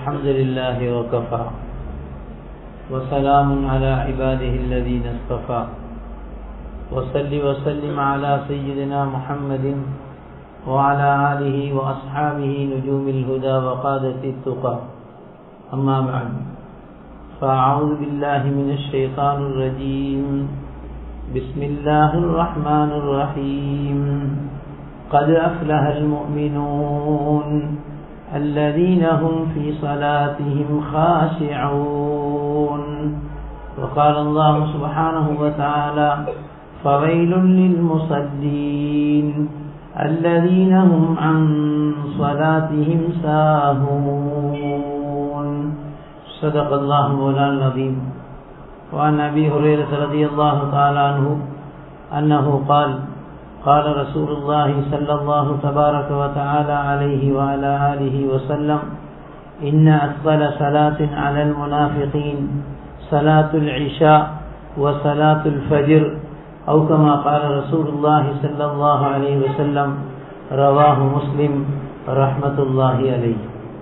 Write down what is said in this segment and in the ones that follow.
الحمد لله وكفى وسلام على عباده الذين اصطفى وصل وسلم على سيدنا محمد وعلى آله وأصحابه نجوم الهدى وقادة التقى أما بعد فأعوذ بالله من الشيطان الرجيم بسم الله الرحمن الرحيم قد أفلح المؤمنون الذين هم في صلاتهم خاشعون وقال الله سبحانه وتعالى فويل للمصلين الذين هم عن صلاتهم ساهون صدق الله مولانا العظيم وعن أبي هريرة رضي الله تعالى عنه أنه قال قال رسول الله صلى الله تبارك وتعالى عليه وعلى آله وسلم إن أثقل صلاة على المنافقين صلاة العشاء وصلاة الفجر أو كما قال رسول الله صلى الله عليه وسلم رواه مسلم رحمة الله عليه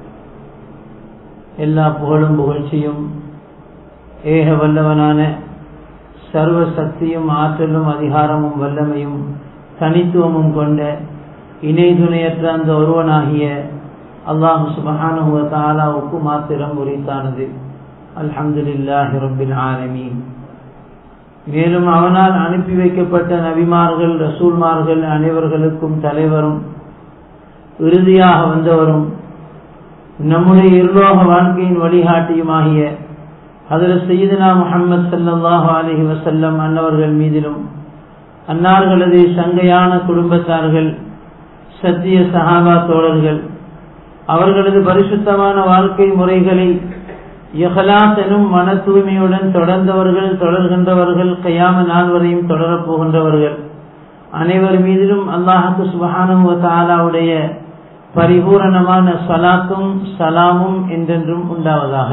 எல்லா புகழும் புகழ்ச்சியும் ஏக வல்லவனான சர்வ சக்தியும் ஆற்றலும் அதிகாரமும் வல்லமையும் தனித்துவமும் கொண்ட இணை துணையற்ற அந்த ஒருவனாகிய அல்லாஹு சுபஹானுவ தாலாவுக்கு மாத்திரம் உரித்தானது அல்ஹம்துலில்லாஹி ரபில் ஆலமீன் மேலும் அவனால் அனுப்பி வைக்கப்பட்ட நபிமார்கள் ரசூல்மார்கள் அனைவர்களுக்கும் தலைவரும் இறுதியாக வந்தவரும் நம்முடைய இருலோக வாழ்க்கையின் வழிகாட்டியுமாகிய அதில் செய்தனா முகமது சல்லாஹு அலஹி வசல்லம் அன்னவர்கள் மீதிலும் அன்னார்களது சங்கையான குடும்பத்தார்கள் சத்திய சஹாபா தோழர்கள் அவர்களது பரிசுத்தமான வாழ்க்கை முறைகளை யஹலாஸ் எனும் மன தூய்மையுடன் தொடர்ந்தவர்கள் தொடர்கின்றவர்கள் கையாம நாள் வரையும் தொடரப் போகின்றவர்கள் அனைவர் மீதிலும் அல்லாஹு சுபஹானு தாலாவுடைய பரிபூரணமான சலாத்தும் சலாமும் என்றென்றும் உண்டாவதாக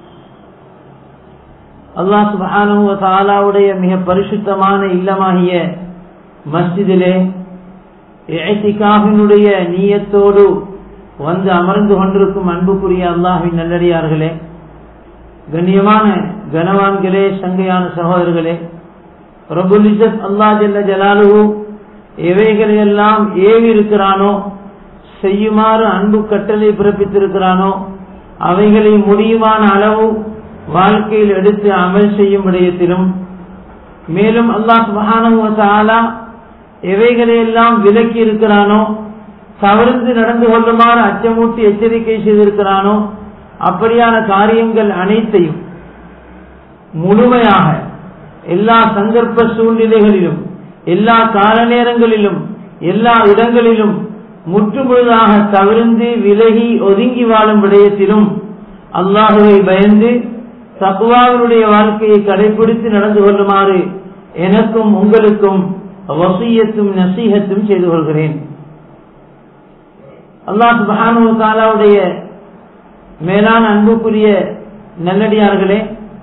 அல்லாஹ் சுபஹானு தாலாவுடைய மிக பரிசுத்தமான இல்லமாகிய மஸ்ஜிதிலே இழைத்திகாவினுடைய நீயத்தோடு வந்து அமர்ந்து கொண்டிருக்கும் அன்புக்குரிய அல்லாஹின் நல்லடியார்களே கண்ணியமான கனவான்களே சங்கையான சகோதரர்களே ரபுல் இசத் அல்லா ஜல்ல ஜலாலு எவைகளையெல்லாம் ஏவி இருக்கிறானோ செய்யுமாறு அன்பு கட்டளை பிறப்பித்திருக்கிறானோ அவைகளை முடியுமான அளவு வாழ்க்கையில் எடுத்து அமல் செய்யும் விடயத்திலும் மேலும் அல்லாஹ் சுபஹானா எவைகளையெல்லாம் விலக்கி இருக்கிறானோ தவறுந்து நடந்து கொள்ளுமாறு அச்சமூட்டி எச்சரிக்கை செய்திருக்கிறானோ அப்படியான காரியங்கள் அனைத்தையும் முழுமையாக எல்லா சந்தர்ப்ப சூழ்நிலைகளிலும் எல்லா கால நேரங்களிலும் எல்லா இடங்களிலும் முற்றுமுழுதாக தவிர்ந்து விலகி ஒதுங்கி வாழும் விடயத்திலும் அல்லாஹுவை பயந்து தக்குவாவினுடைய வாழ்க்கையை கடைபிடித்து நடந்து கொள்ளுமாறு எனக்கும் உங்களுக்கும் வசியத்தும் நசீகத்தும் செய்து கொள்கிறேன் அல்லாஹ் சுபானு தாலாவுடைய மேலான அன்புக்குரிய நல்லடியார்களே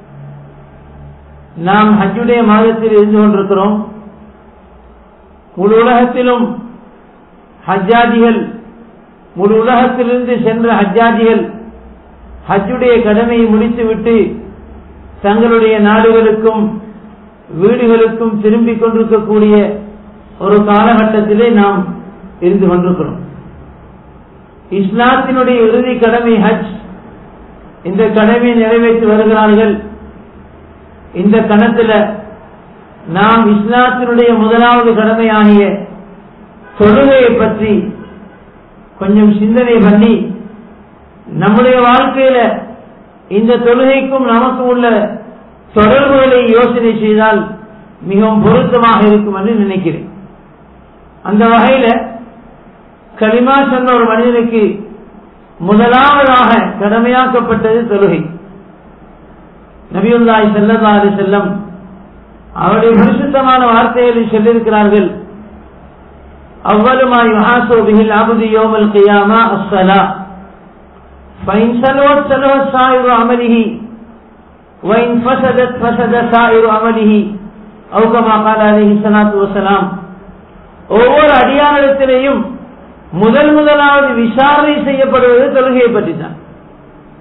நாம் ஹஜ்ஜுடைய மாதத்தில் இருந்து கொண்டிருக்கிறோம் முழு உலகத்திலும் ஹஜ்ஜாதிகள் முழு உலகத்திலிருந்து சென்ற ஹஜ்ஜாதிகள் ஹஜ்ஜுடைய கடமையை முடித்துவிட்டு தங்களுடைய நாடுகளுக்கும் வீடுகளுக்கும் திரும்பிக் கொண்டிருக்கக்கூடிய ஒரு காலகட்டத்திலே நாம் இருந்து கொண்டிருக்கிறோம் இஸ்லாத்தினுடைய இறுதி கடமை ஹஜ் இந்த கடமையை நிறைவேற்றி வருகிறார்கள் இந்த கணத்துல நாம் இஸ்லாத்தினுடைய முதலாவது கடமையாகிய தொழுகையை பற்றி கொஞ்சம் சிந்தனை பண்ணி நம்முடைய வாழ்க்கையில இந்த தொழுகைக்கும் நமக்கு உள்ள தொடர்புகளை யோசனை செய்தால் மிகவும் பொருத்தமாக இருக்கும் என்று நினைக்கிறேன் அந்த வகையில களிமா சொன்ன ஒரு மனிதனுக்கு முதலாவதாக கடமையாக்கப்பட்டது தொழுகை நபியுல்லாய் செல்லதாரி செல்லம் அவருடைய பரிசுத்தமான வார்த்தைகளில் சொல்லியிருக்கிறார்கள் அவ்வளமாய் மகாசோபிகள் அபுதி யோமல் கையாமா அஸ்ஸலா فإن سلوت سلوت سائر عمله وإن فسدت فسد سائر عمله أو كما قال عليه الصلاة والسلام ஒவ்வொரு அடியானிடத்திலேயும் முதல் முதலாவது விசாரணை செய்யப்படுவது தொழுகையை பற்றி தான்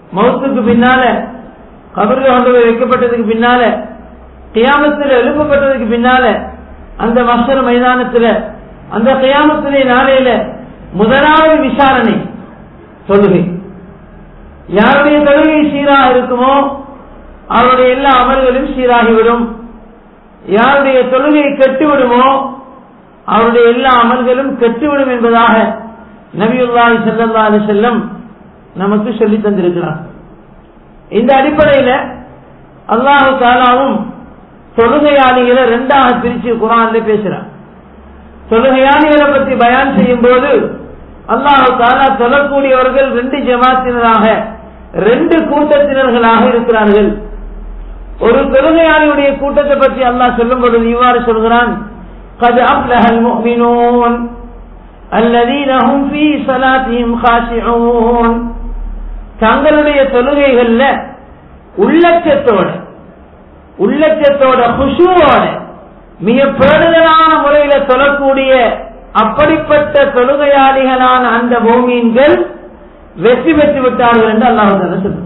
மௌத்துக்கு பின்னால கபரில் கொண்டு போய் வைக்கப்பட்டதுக்கு பின்னால கியாமத்தில் எழுப்பப்பட்டதுக்கு பின்னால அந்த மஸ்டர் மைதானத்துல அந்த கியாமத்திலே நாளையில முதலாவது விசாரணை தொழுகை யாருடைய தொழுகை சீராக இருக்குமோ அவருடைய எல்லா அமல்களும் சீராகிவிடும் யாருடைய தொழுகை கெட்டுவிடுமோ அவருடைய எல்லா அமல்களும் கெட்டுவிடும் என்பதாக நபியுல்லாஹி ஸல்லல்லாஹு அலைஹி வஸல்லம் நமக்கு சொல்லி தந்திருக்கிறார் இந்த அடிப்படையில அல்லாஹு தாலாவும் தொழுகையாளிகளை ரெண்டாக பிரிச்சு குரான்ல பேசுறான் தொழுகையாளிகளை பற்றி பயான் செய்யும் போது அல்லாஹு தாலா தொழக்கூடியவர்கள் ரெண்டு ஜமாத்தினராக ரெண்டு கூட்டத்தினர்களாக இருக்கிறார்கள் ஒரு தொழுகையாளியுடைய கூட்டத்தை பற்றி அல்லாஹ் சொல்லும் பொழுது இவ்வாறு சொல்கிறான் قد أفلح المؤمنون الذين هم في صلاتهم خاشعون தங்களுடைய தொழுகைகள்ல உள்ளச்சத்தோட உள்ளச்சத்தோட குஷுவோட மிக பேடுதலான முறையில தொழக்கூடிய அப்படிப்பட்ட தொழுகையாளிகளான அந்த பூமீன்கள் வெற்றி பெற்று விட்டார்கள் என்று அல்லாஹ் சொல்லுங்க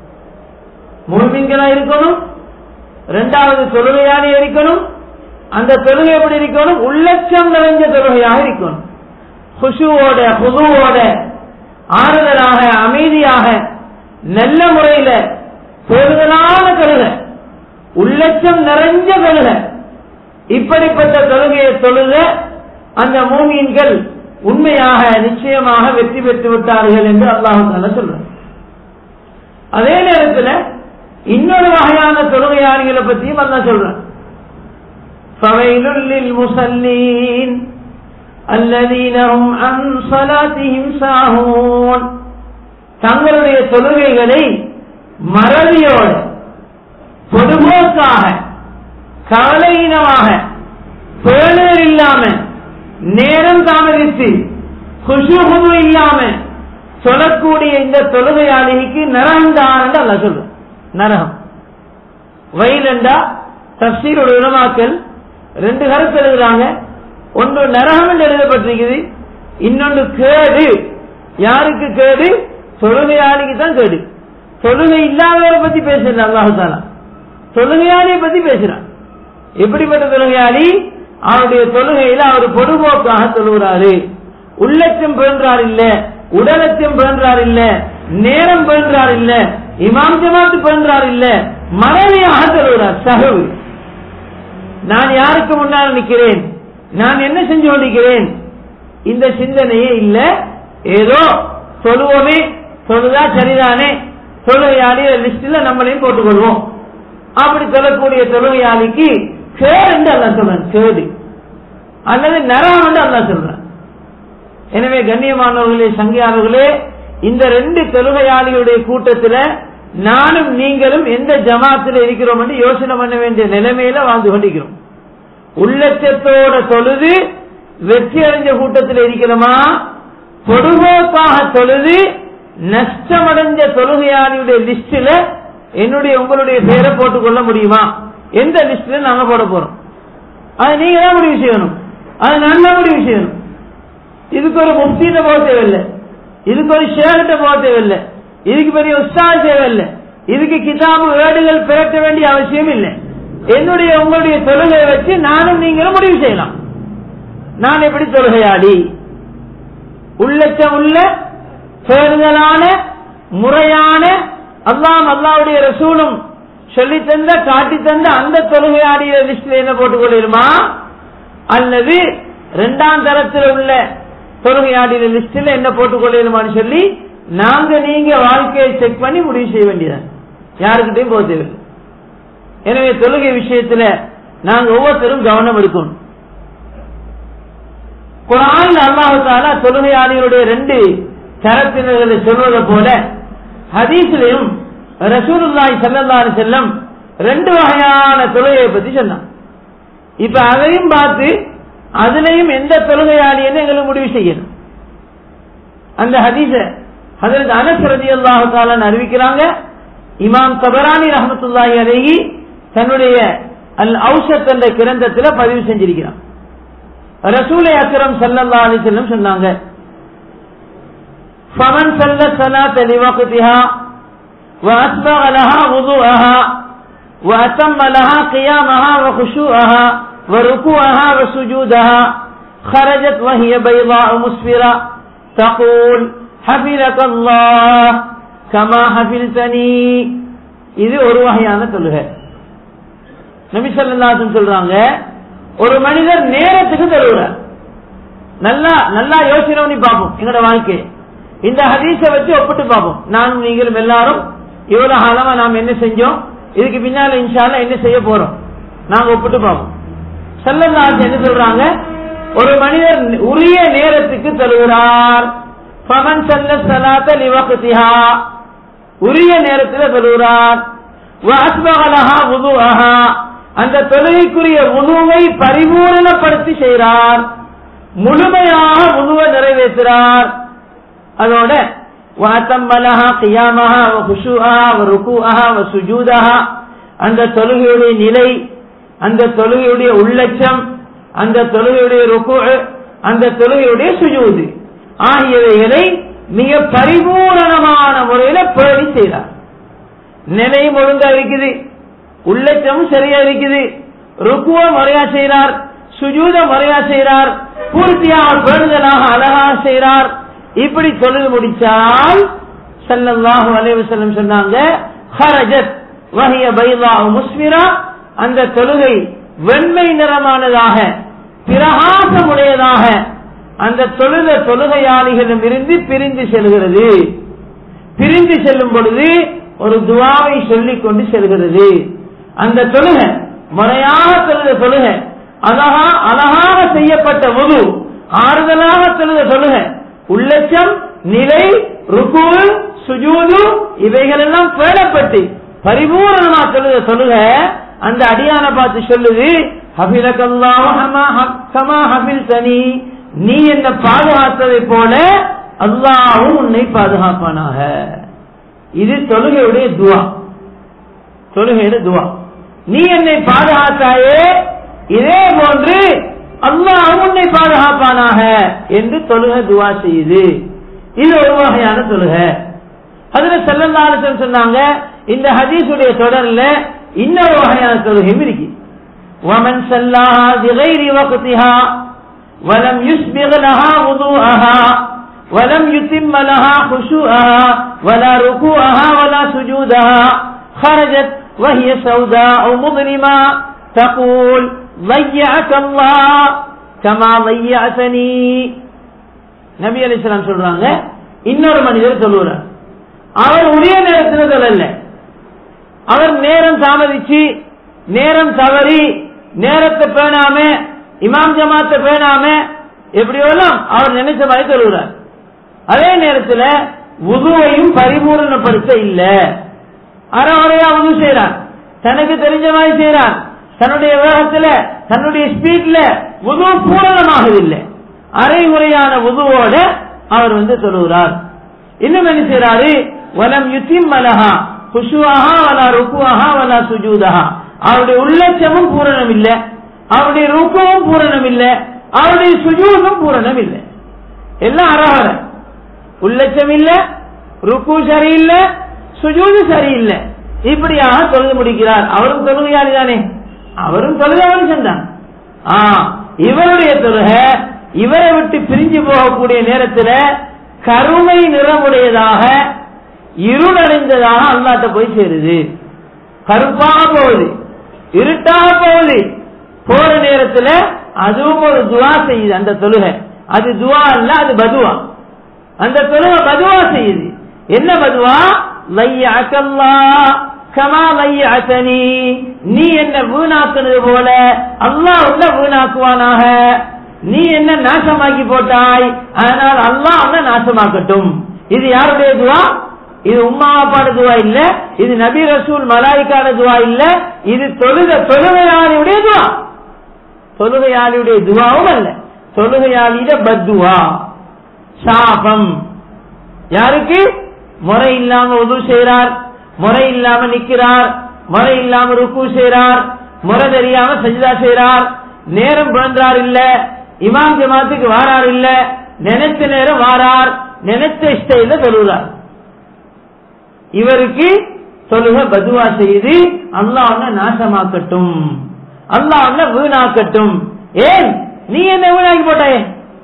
முழுமீன்களா இருக்கணும் இரண்டாவது தொழுகையாளி இருக்கணும் அந்த தொழுகை எப்படி இருக்கணும் உள்ளச்சம் நிறைஞ்ச தொழுகையாக இருக்கணும் குஷுவோட புதுவோட ஆறுதலாக அமைதியாக நல்ல முறையில பெறுதலான தொழுகை உள்ளச்சம் நிறைஞ்ச தொழுகை இப்படிப்பட்ட தொழுகையை தொழுக அந்த மூமீன்கள் உண்மையாக நிச்சயமாக வெற்றி பெற்று விட்டார்கள் என்று அல்லாஹால சொல்றார் அதே நேரத்தில் இன்னொரு வகையான தொழுகையாளிகளை பற்றியும் அல்லா சொல்றான் فويل للمصلين الذين هم عن صلاتهم ساهون தங்களுடைய தொழுகைகளை மறதியோடு பொதுபோக்காக கவலையினமாக பேணர் இல்லாம நேரம் தாமதித்து குஷுகுது இல்லாம சொல்லக்கூடிய இந்த தொழுகையாளிக்கு நரகம் தான் அல்ல சொல்லும் நரகம் வயலண்டா தப்சீரோட உணவாக்கல் ரெண்டு கருத்து எழுதுறாங்க ஒன்று நரகம் என்று எழுதப்பட்டிருக்குது இன்னொன்று கேடு யாருக்கு கேடு தொழுகையாளிக்கு தான் கேடு தொழுகை இல்லாதவரை பத்தி பேசுறான் அல்லாஹாலா தொழுகையாளியை பத்தி பேசுறான் எப்படிப்பட்ட தொழுகையாளி அவருடைய தொழுகையில அவர் பொதுபோக்காக தொழுகிறாரு உள்ளச்சம் பேன்றார் இல்ல உடலச்சம் பேன்றார் இல்ல நேரம் பேன்றார் இல்ல இமாம் ஜமாத்து பேன்றார் இல்ல மனைவியாக தொழுகிறார் சகவு நான் யாருக்கு முன்னால் நிற்கிறேன் நான் என்ன செஞ்சு கொண்டிருக்கிறேன் இந்த சிந்தனையே இல்ல ஏதோ தொழுவோமே தொழுதா சரிதானே தொழுகையாளி லிஸ்ட்ல நம்மளையும் போட்டுக்கொள்வோம் அப்படி சொல்லக்கூடிய தொழுகையாளிக்கு கேடு என்று அல்ல சொல்றேன் கேடு அல்லது நரம் என்று அல்ல சொல்றேன் எனவே கண்ணியமானவர்களே சங்கியாளர்களே இந்த ரெண்டு தொழுகையாளிகளுடைய கூட்டத்தில் நானும் நீங்களும் எந்த ஜமாத்தில் இருக்கிறோம் என்று யோசனை பண்ண வேண்டிய நிலைமையில வாழ்ந்து கொண்டிருக்கிறோம் உள்ளச்சத்தோட தொழுது வெற்றி அடைஞ்ச கூட்டத்தில் இருக்கிறோமா பொதுபோக்காக தொழுது நஷ்டமடைஞ்ச தொழுகையாளியுடைய லிஸ்டில் என்னுடைய உங்களுடைய பெயரை போட்டுக் கொள்ள முடியுமா எந்த லிஸ்ட்ல நாங்க போட போறோம் அது நீங்க தான் முடிவு செய்யணும் அது நல்லா முடிவு செய்யணும் இதுக்கு ஒரு முஃப்தியிட்ட போக தேவையில்லை இதுக்கு ஒரு ஷேர்கிட்ட போக தேவையில்லை இதுக்கு பெரிய உஸ்தாத் தேவையில்லை இதுக்கு கிதாபு வேடுகள் பிறக்க வேண்டிய அவசியம் இல்லை என்னுடைய உங்களுடைய தொழுகையை வச்சு நானும் நீங்களும் முடிவு செய்யலாம் நான் எப்படி தொழுகையாளி உள்ளச்சம் உள்ள தேர்தலான முறையான அல்லாம் அல்லாவுடைய ரசூலும் சொல்லி தந்த காட்டி தந்த அந்த தொழுகையாடிய லிஸ்ட்ல என்ன போட்டுக் கொள்ளிருமா அல்லது இரண்டாம் தரத்தில் உள்ள தொழுகையாடிய லிஸ்டில் என்ன போட்டுக் கொள்ளிருமான்னு சொல்லி நாங்க நீங்க வாழ்க்கையை செக் பண்ணி முடிவு செய்ய வேண்டியதான் யாருக்கிட்டையும் போக தேவையில்லை எனவே தொழுகை விஷயத்துல நாங்க ஒவ்வொருத்தரும் கவனம் எடுக்கணும் குரான் அல்லாஹால தொழுகையாளிகளுடைய ரெண்டு தரத்தினர்களை சொல்வதை போல ஹதீஸ்லயும் ரசூலுல்லாய் செல்லல்லாரு செல்லம் ரெண்டு வகையான தொழுகையை பத்தி சொன்னான் இப்ப அதையும் பார்த்து அதுலயும் எந்த தொழுகையாளின்னு எங்களுக்கு முடிவு செய்யணும் அந்த ஹதீஸ அதற்கு அனசரதி அல்லாஹாலன்னு அறிவிக்கிறாங்க இமாம் தபரானி ரஹமத்துல்லாஹி அலைஹி தன்னுடைய அல் ஔஷத் என்ற கிரந்தத்தில் பதிவு செஞ்சிருக்கிறான் ரசூலை அக்கரம் சல்லல்லா அலி செல்லம் சொன்னாங்க ஃபமன் சல்ல சலாத் லிவக்திஹா وأسبغ لها وضوءها وأتم لها قيامها وخشوعها وركوعها وسجودها خرجت وهي بيضاء مسفرة تقول حفظك الله كما حفظتني இது ஒரு வகையான தொழுகை நபி ஸல்லல்லாஹு சொல்றாங்க ஒரு மனிதர் நேரத்துக்கு தொழுகிறார் நல்லா நல்லா யோசனை பண்ணி பார்ப்போம் எங்களோட வாழ்க்கை இந்த ஹதீஸை வச்சு ஒப்பிட்டு பார்ப்போம் நானும் நீங்களும் எல்லாரும் இவ்வளவு காலமா நாம் என்ன செஞ்சோம் இதுக்கு பின்னால இன்ஷால்ல என்ன செய்ய போறோம் நாங்க ஒப்பிட்டு பார்ப்போம் செல்லல்லாஸ் என்ன சொல்றாங்க ஒரு மனிதர் உரிய நேரத்துக்கு தொழுகிறார் பவன் செல்ல சலாத்த லிவக்திஹா உரிய நேரத்தில் தொழுகிறார் வாஸ்பகலஹா உதுஅஹா அந்த தொழுகைக்குரிய உணவை பரிபூரணப்படுத்தி செய்கிறார் முழுமையாக உணவை நிறைவேற்றுறார் அதோட வாத்தம்மலஹா கியாமஹா குஷுஹா ருக்குஹா சுஜூதஹா அந்த தொழுகையுடைய நிலை அந்த தொழுகையுடைய உள்ளட்சம் அந்த தொழுகையுடைய ருக்கு அந்த தொழுகையுடைய சுஜூது ஆகியவைகளை மிக பரிபூரணமான முறையில பேணி செய்கிறார் நிலையும் ஒழுங்கா இருக்குது உள்ளச்சமும் சரியா இருக்குது ருக்குவ முறையா செய்கிறார் சுஜூத முறையா செய்கிறார் பூர்த்தியாக பேணுதலாக அழகாக செய்கிறார் இப்படி தொழுது முடிச்சால் சல்லல்லாஹு அலைஹி வஸல்லம் சொன்னாங்க ஹரஜத் வஹிய பைதா முஸ்மிரா அந்த தொழுகை வெண்மை நிறமானதாக பிரகாசமுடையதாக அந்த தொழுத தொழுகையாளிகளிடம் இருந்து பிரிந்து செல்கிறது பிரிந்து செல்லும் பொழுது ஒரு துவாவை சொல்லிக் கொண்டு செல்கிறது அந்த தொழுகை முறையாக தொழுத தொழுகை அழகா அழகாக செய்யப்பட்ட முது ஆறுதலாக தொழுத தொழுகை உள்ளச்சம் நிலை ருக்கு சுஜூது இவைகள் எல்லாம் பேணப்பட்டு பரிபூரணமா தொழுத தொழுக அந்த அடியான பார்த்து சொல்லுது தனி நீ என்ன பாதுகாத்ததை போல அல்லாவும் உன்னை பாதுகாப்பானாக இது தொழுகையுடைய துவா தொழுகையுடைய துவா நீ என்னை பாதுகாத்தாயே இதே போன்று அல்லாஹ் உன்னை பாதுகாப்பானாக என்று தொழுகை துவா செய்யுது இது ஒரு வகையான தொழுகை அதுல செல்லந்தாலத்தில் சொன்னாங்க இந்த ஹதீஸுடைய தொடர்ல இன்னொரு வகையான தொழுகையும் இருக்கு ومن صلاها بغير وقتها ولم يسبغ لها وضوءها ولم يتم لها خشوعها ولا ركوعها ولا سجودها خرجت وهي سوداء مظلمة تقول ضيعك الله كما ضيعتني நபி அலிஸ்லாம் சொல்றாங்க இன்னொரு மனிதர் சொல்லுறார் அவர் உரிய நேரத்தில் சொல்லல அவர் நேரம் தாமதிச்சு நேரம் தவறி நேரத்தை பேணாம இமாம் ஜமாத்தை பேணாம எப்படியோலாம் அவர் நினைச்ச மாதிரி சொல்லுறார் அதே நேரத்தில் உதுவையும் பரிபூரணப்படுத்த இல்ல அறவரையா உது செய்யறார் தனக்கு தெரிஞ்ச மாதிரி செய்யறார் தன்னுடைய வேகத்துல தன்னுடைய ஸ்பீட்ல உது பூரணமாகவில்லை அரைகுறையான உதுவோட அவர் வந்து சொல்லுகிறார் இன்னும் என்ன செய்யறாரு வலம் யுத்திம் மலஹா குஷுவாஹா வலா ருக்குவாஹா வலா சுஜூதஹா அவருடைய உள்ளச்சமும் பூரணம் இல்ல அவருடைய ருக்குவும் பூரணம் இல்ல அவருடைய சுஜூதும் பூரணம் இல்ல எல்லாம் அறவர உள்ளச்சம் இல்ல ருக்கு சரியில்லை சுஜூது சரியில்லை இப்படியாக தொழுது முடிக்கிறார் அவரும் தொழுகையாளி தானே அவரும் தொழுகை மனுஷன் தான் இவருடைய தொழுகை இவரை விட்டு பிரிஞ்சு போகக்கூடிய நேரத்தில் கருமை நிறமுடையதாக இருளடைந்ததாக அல்லாட்ட போய் சேருது கருப்பாக போகுது இருட்டாக போகுது போற நேரத்தில் அதுவும் ஒரு துவா செய்யுது அந்த தொழுகை அது துவா அல்ல அது பதுவா அந்த தொழுகை பதுவா செய்யுது என்ன பதுவா லையாக்கல்லா கமா லையாத்தனி நீ என்ன வீணாக்குனது போல அல்லாஹ் உன்ன வீணாக்குவானாக நீ என்ன நாசமாக்கி போட்டாய் அதனால் அல்லாஹ் அவனை நாசமாக்கட்டும் இது யாருடைய துவா இது உம்மா அப்பாட துவா இல்ல இது நபி ரசூல் மலாய்க்கான துவா இல்ல இது தொழுக தொழுகையாளியுடைய துவா தொழுகையாளியுடைய துவாவும் அல்ல தொழுகையாளியிட பத்துவா சாபம் யாருக்கு முறை இல்லாம உது செய்யறார் முறை இல்லாம நிக்கிறார் முறை இல்லாம ருக்கு செய்யறார் முறை தெரியாம சஜிதா செய்யறார் நேரம் பிறந்தார் இல்ல இமாம் ஜமாத்துக்கு வாரார் இல்ல நினைச்ச நேரம் வாரார் நினைச்ச ஸ்டைல தொழுகிறார் இவருக்கு தொழுக பதுவா செய்து அல்லாஹ் உன்னை நாசமாக்கட்டும் அல்லாஹ் உன்னை வீணாக்கட்டும் ஏன் நீ என்ன வீணாக்கி போட்டாயே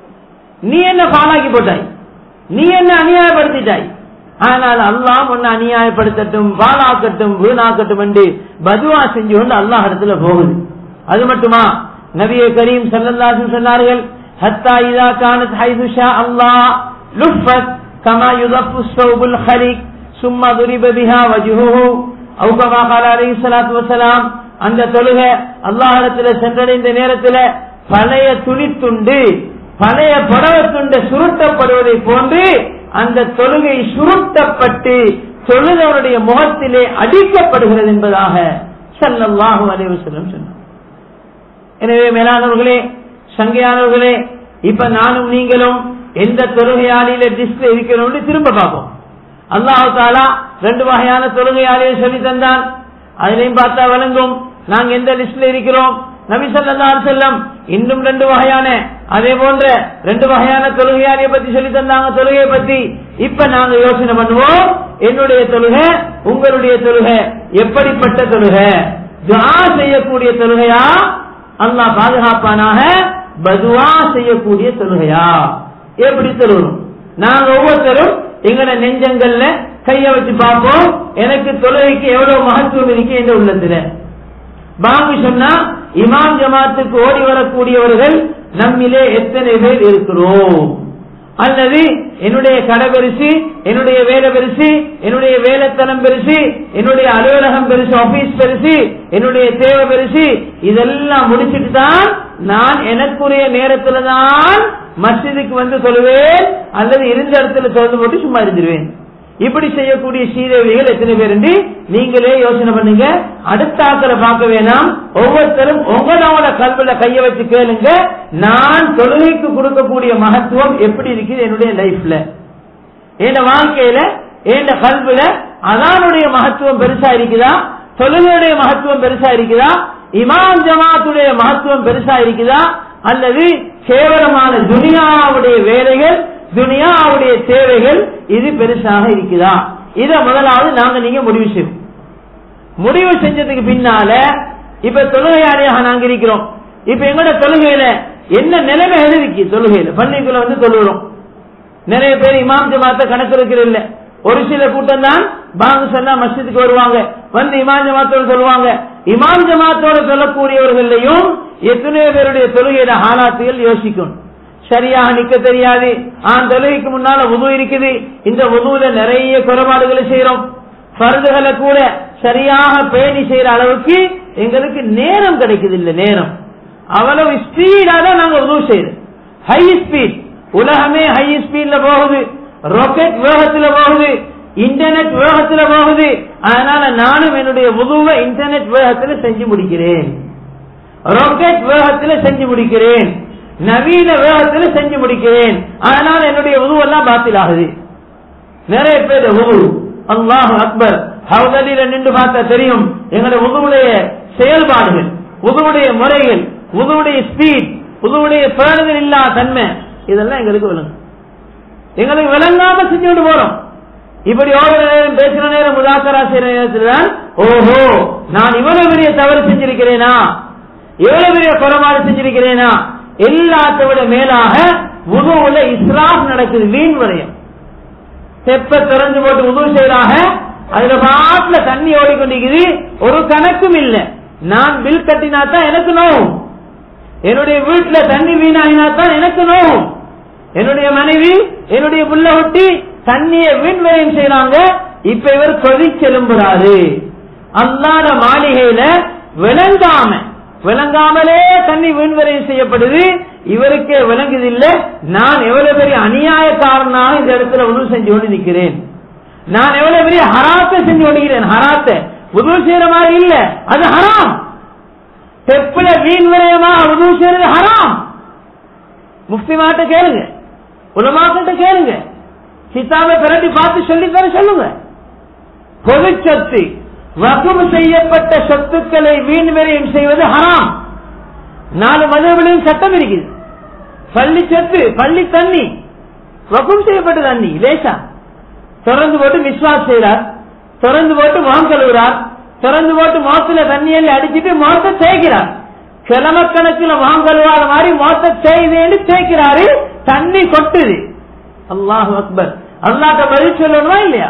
நீ என்ன பாலாக்கி போட்டாய் நீ என்ன அநியாயப்படுத்திட்டாய் ஆனால் அல்லாஹ் உன்னை அநியாயப்படுத்தட்டும் பாலாக்கட்டும் வீணாக்கட்டும் என்று பதுவா செஞ்சு கொண்டு அல்லாஹ் இடத்துல போகுது அது மட்டுமா நபிய கரீம் சல்லல்லாஹு சொன்னார்கள் ஹத்தா இதா கானத் ஹைதுஷா அல்லாஹ் லுஃபத் கமா யுதஃபு ஸௌபுல் ஹலிக் சும்மா துரிப பிஹா வஜ்ஹுஹு அவு கமா قال عليه الصلاه والسلام அந்த தொழுகை அல்லாஹ்விடத்துல சென்றடைந்த நேரத்துல பழைய துணித்துண்டு பழைய புடவை துண்டு சுருட்டப்படுவதை போன்று அந்த தொழுகை சுருட்டப்பட்டு தொழுதவருடைய முகத்திலே அடிக்கப்படுகிறது என்பதாக ஸல்லல்லாஹு அலைஹி வஸல்லம் சொன்னார் எனவே மேலானவர்களே சங்கையானவர்களே இப்ப நானும் நீங்களும் எந்த தொழுகையாளியில டிஸ்பிளே இருக்கிறோம் திரும்ப பார்ப்போம் அல்லாஹு தாலா ரெண்டு வகையான தொழுகையாளியை சொல்லி தந்தான் அதுலயும் பார்த்தா விளங்கும் நாங்க எந்த லிஸ்ட்ல இருக்கிறோம் நபி ஸல்லல்லாஹு அலைஹி வஸல்லம் இன்னும் ரெண்டு வகையான அதே போன்ற ரெண்டு வகையான தொழுகையாளியை பத்தி சொல்லி தந்தாங்க தொழுகையை பத்தி இப்ப நாங்க யோசனை பண்ணுவோம் என்னுடைய தொழுகை உங்களுடைய தொழுகை எப்படிப்பட்ட தொழுகை துஆ செய்யக்கூடிய தொழுகையா அல்லாஹ் பாதுகாப்பானாக பதுவா செய்யக்கூடிய தொழுகையா எப்படி தொழுகணும் நாங்க ஒவ்வொருத்தரும் எங்கட நெஞ்சங்கள்ல கைய வச்சு பார்ப்போம் எனக்கு தொழுகைக்கு எவ்வளவு மகத்துவம் இருக்கு என்ற உள்ளத்துல பாங்கு சொன்னா இமாம் ஜமாத்துக்கு ஓடி வரக்கூடியவர்கள் நம்மிலே எத்தனை பேர் இருக்கிறோம் அல்லது என்னுடைய கடை பெருசு என்னுடைய வேலை பெருசு என்னுடைய வேலைத்தனம் பெருசு என்னுடைய அலுவலகம் பெருசு ஆபீஸ் பெருசு என்னுடைய தேவை பெருசு இதெல்லாம் முடிச்சிட்டு தான் நான் எனக்குரிய நேரத்துல தான் மஸ்ஜிதுக்கு வந்து சொல்லுவேன் அல்லது இருந்த இடத்துல திறந்து போட்டு சும்மா இருந்துருவேன் இப்படி செய்யக்கூடிய சீதேவிகள் எத்தனை பேர் என்று நீங்களே யோசனை பண்ணுங்க அடுத்த ஆக்களை பார்க்க வேணாம் ஒவ்வொருத்தரும் உங்களோட கல்வில கைய வச்சு கேளுங்க நான் தொழுகைக்கு கொடுக்கக்கூடிய மகத்துவம் எப்படி இருக்குது என்னுடைய லைஃப்ல என் வாழ்க்கையில என் கல்வில அதானுடைய மகத்துவம் பெருசா இருக்குதா தொழுகையுடைய மகத்துவம் பெருசா இருக்குதா இமாம் ஜமாத்துடைய மகத்துவம் பெருசா இருக்குதா அல்லது கேவலமான துனியாவுடைய வேலைகள் துனியாவுடைய தேவைகள் இது பெருசாக இருக்குதா இத முதலாவது நாங்க நீங்க முடிவு செய்வோம் முடிவு செஞ்சதுக்கு பின்னால இப்ப தொழுகையாளியாக நாங்க இருக்கிறோம் இப்ப எங்களோட தொழுகையில என்ன நிலைமை இருக்கு தொழுகையில பள்ளிக்குள்ள வந்து தொழுகிறோம் நிறைய பேர் இமாம் ஜமாத்த கணக்கு இருக்கிற இல்ல ஒரு சில கூட்டம் தான் பாங்கு சொன்னா மஸ்ஜிதுக்கு வருவாங்க வந்து இமாம் ஜமாத்தோட சொல்லுவாங்க இமாம் ஜமாத்தோட சொல்லக்கூடியவர்களையும் எத்தனையோ பேருடைய தொழுகையில ஆலாத்துகள் யோசிக்கணும் சரியாக நிக்க தெரியாது ஆண் தொழுகைக்கு முன்னால உது இருக்குது இந்த உதுவுல நிறைய குறைபாடுகளை செய்யறோம் பருதுகளை கூட சரியாக பேணி செய்யற அளவுக்கு எங்களுக்கு நேரம் கிடைக்குது இல்ல நேரம் அவ்வளவு ஸ்பீடா தான் நாங்க உதவு செய்யறோம் ஹை ஸ்பீட் உலகமே ஹை ஸ்பீட்ல போகுது ராக்கெட் வேகத்துல போகுது இன்டர்நெட் வேகத்துல போகுது அதனால நானும் என்னுடைய உதுவை இன்டர்நெட் வேகத்துல செஞ்சு முடிக்கிறேன் ராக்கெட் வேகத்துல செஞ்சு முடிக்கிறேன் நவீன வேகத்துல செஞ்சு முடிக்கிறேன் அதனால என்னுடைய உதுவெல்லாம் பாத்தில் ஆகுது நிறைய பேர் உது அல்லாஹ் அக்பர் ஹவுதலில நின்று பார்த்தா தெரியும் எங்களுடைய உதுவுடைய செயல்பாடுகள் உதுவுடைய முறைகள் உதுவுடைய ஸ்பீட் உதுவுடைய பேணுதல் இல்லா தன்மை இதெல்லாம் எங்களுக்கு விளங்கும் எங்களுக்கு விளங்காம செஞ்சுட்டு போறோம் இப்படி ஓடுற நேரம் பேசுற நேரம் முதாக்கரா செய்யற நேரத்தில் தான் ஓஹோ நான் இவ்வளவு பெரிய தவறு செஞ்சிருக்கிறேனா எவ்வளவு பெரிய குறைபாடு செஞ்சிருக்கிறேனா எல்லாத்தை விட மேலாக உதவுல இஸ்லாம் நடக்குது வீண் வரையும் செப்ப திறந்து போட்டு உதவு செய்யறாங்க அதுல பாட்டுல தண்ணி ஓடிக்கொண்டிருக்குது ஒரு கணக்கும் இல்ல நான் பில் கட்டினா தான் எனக்கு நோவும் என்னுடைய வீட்டுல தண்ணி வீணாகினா தான் எனக்கு நோவும் என்னுடைய மனைவி என்னுடைய புள்ள ஒட்டி தண்ணியை வீண் விரயம் செய்யறாங்க இப்ப இவர் கொதிச்செலும்புறாரு அல்லாத மாளிகையில விளங்காம விளங்காமலே தண்ணி வீண்வரையும் செய்யப்படுது இவருக்கே விளங்குது இல்ல நான் எவ்வளவு பெரிய அநியாயக்காரனாக இந்த இடத்துல உதவு செஞ்சு கொண்டு நிற்கிறேன் நான் எவ்வளவு பெரிய ஹராத்தை செஞ்சு கொண்டிருக்கிறேன் ஹராத்தை உதவு செய்யற மாதிரி இல்ல அது ஹராம் தெப்புல வீண் விரயமா உதவு செய்யறது ஹராம் முஃப்தி மாட்ட கேளுங்க உலமாக்கிட்ட கேளுங்க கிதாபை பிரட்டி பார்த்து சொல்லித்தர சொல்லுங்க பொது சொத்து வகுப்பு செய்யப்பட்ட சொத்துக்களை வீண் விரயம் செய்வது ஹராம் நாலு மதவிலையும் சட்டம் இருக்குது பள்ளி சொத்து பள்ளி தண்ணி வகுப்பு செய்யப்பட்ட தண்ணி லேசா திறந்து போட்டு விஸ்வாஸ் செய்யறார் திறந்து போட்டு முகம் கழுவுறார் திறந்து போட்டு முகத்துல தண்ணியில் அடிச்சிட்டு முகத்தை தேய்க்கிறார் கிழமக்கணக்கில் முகம் கழுவாத மாதிரி முகத்தை தேய்தேன்னு தேய்க்கிறாரு தண்ணி கொட்டுது அல்லாஹ் அக்பர் அல்லாட்ட பதில் சொல்லணுமா இல்லையா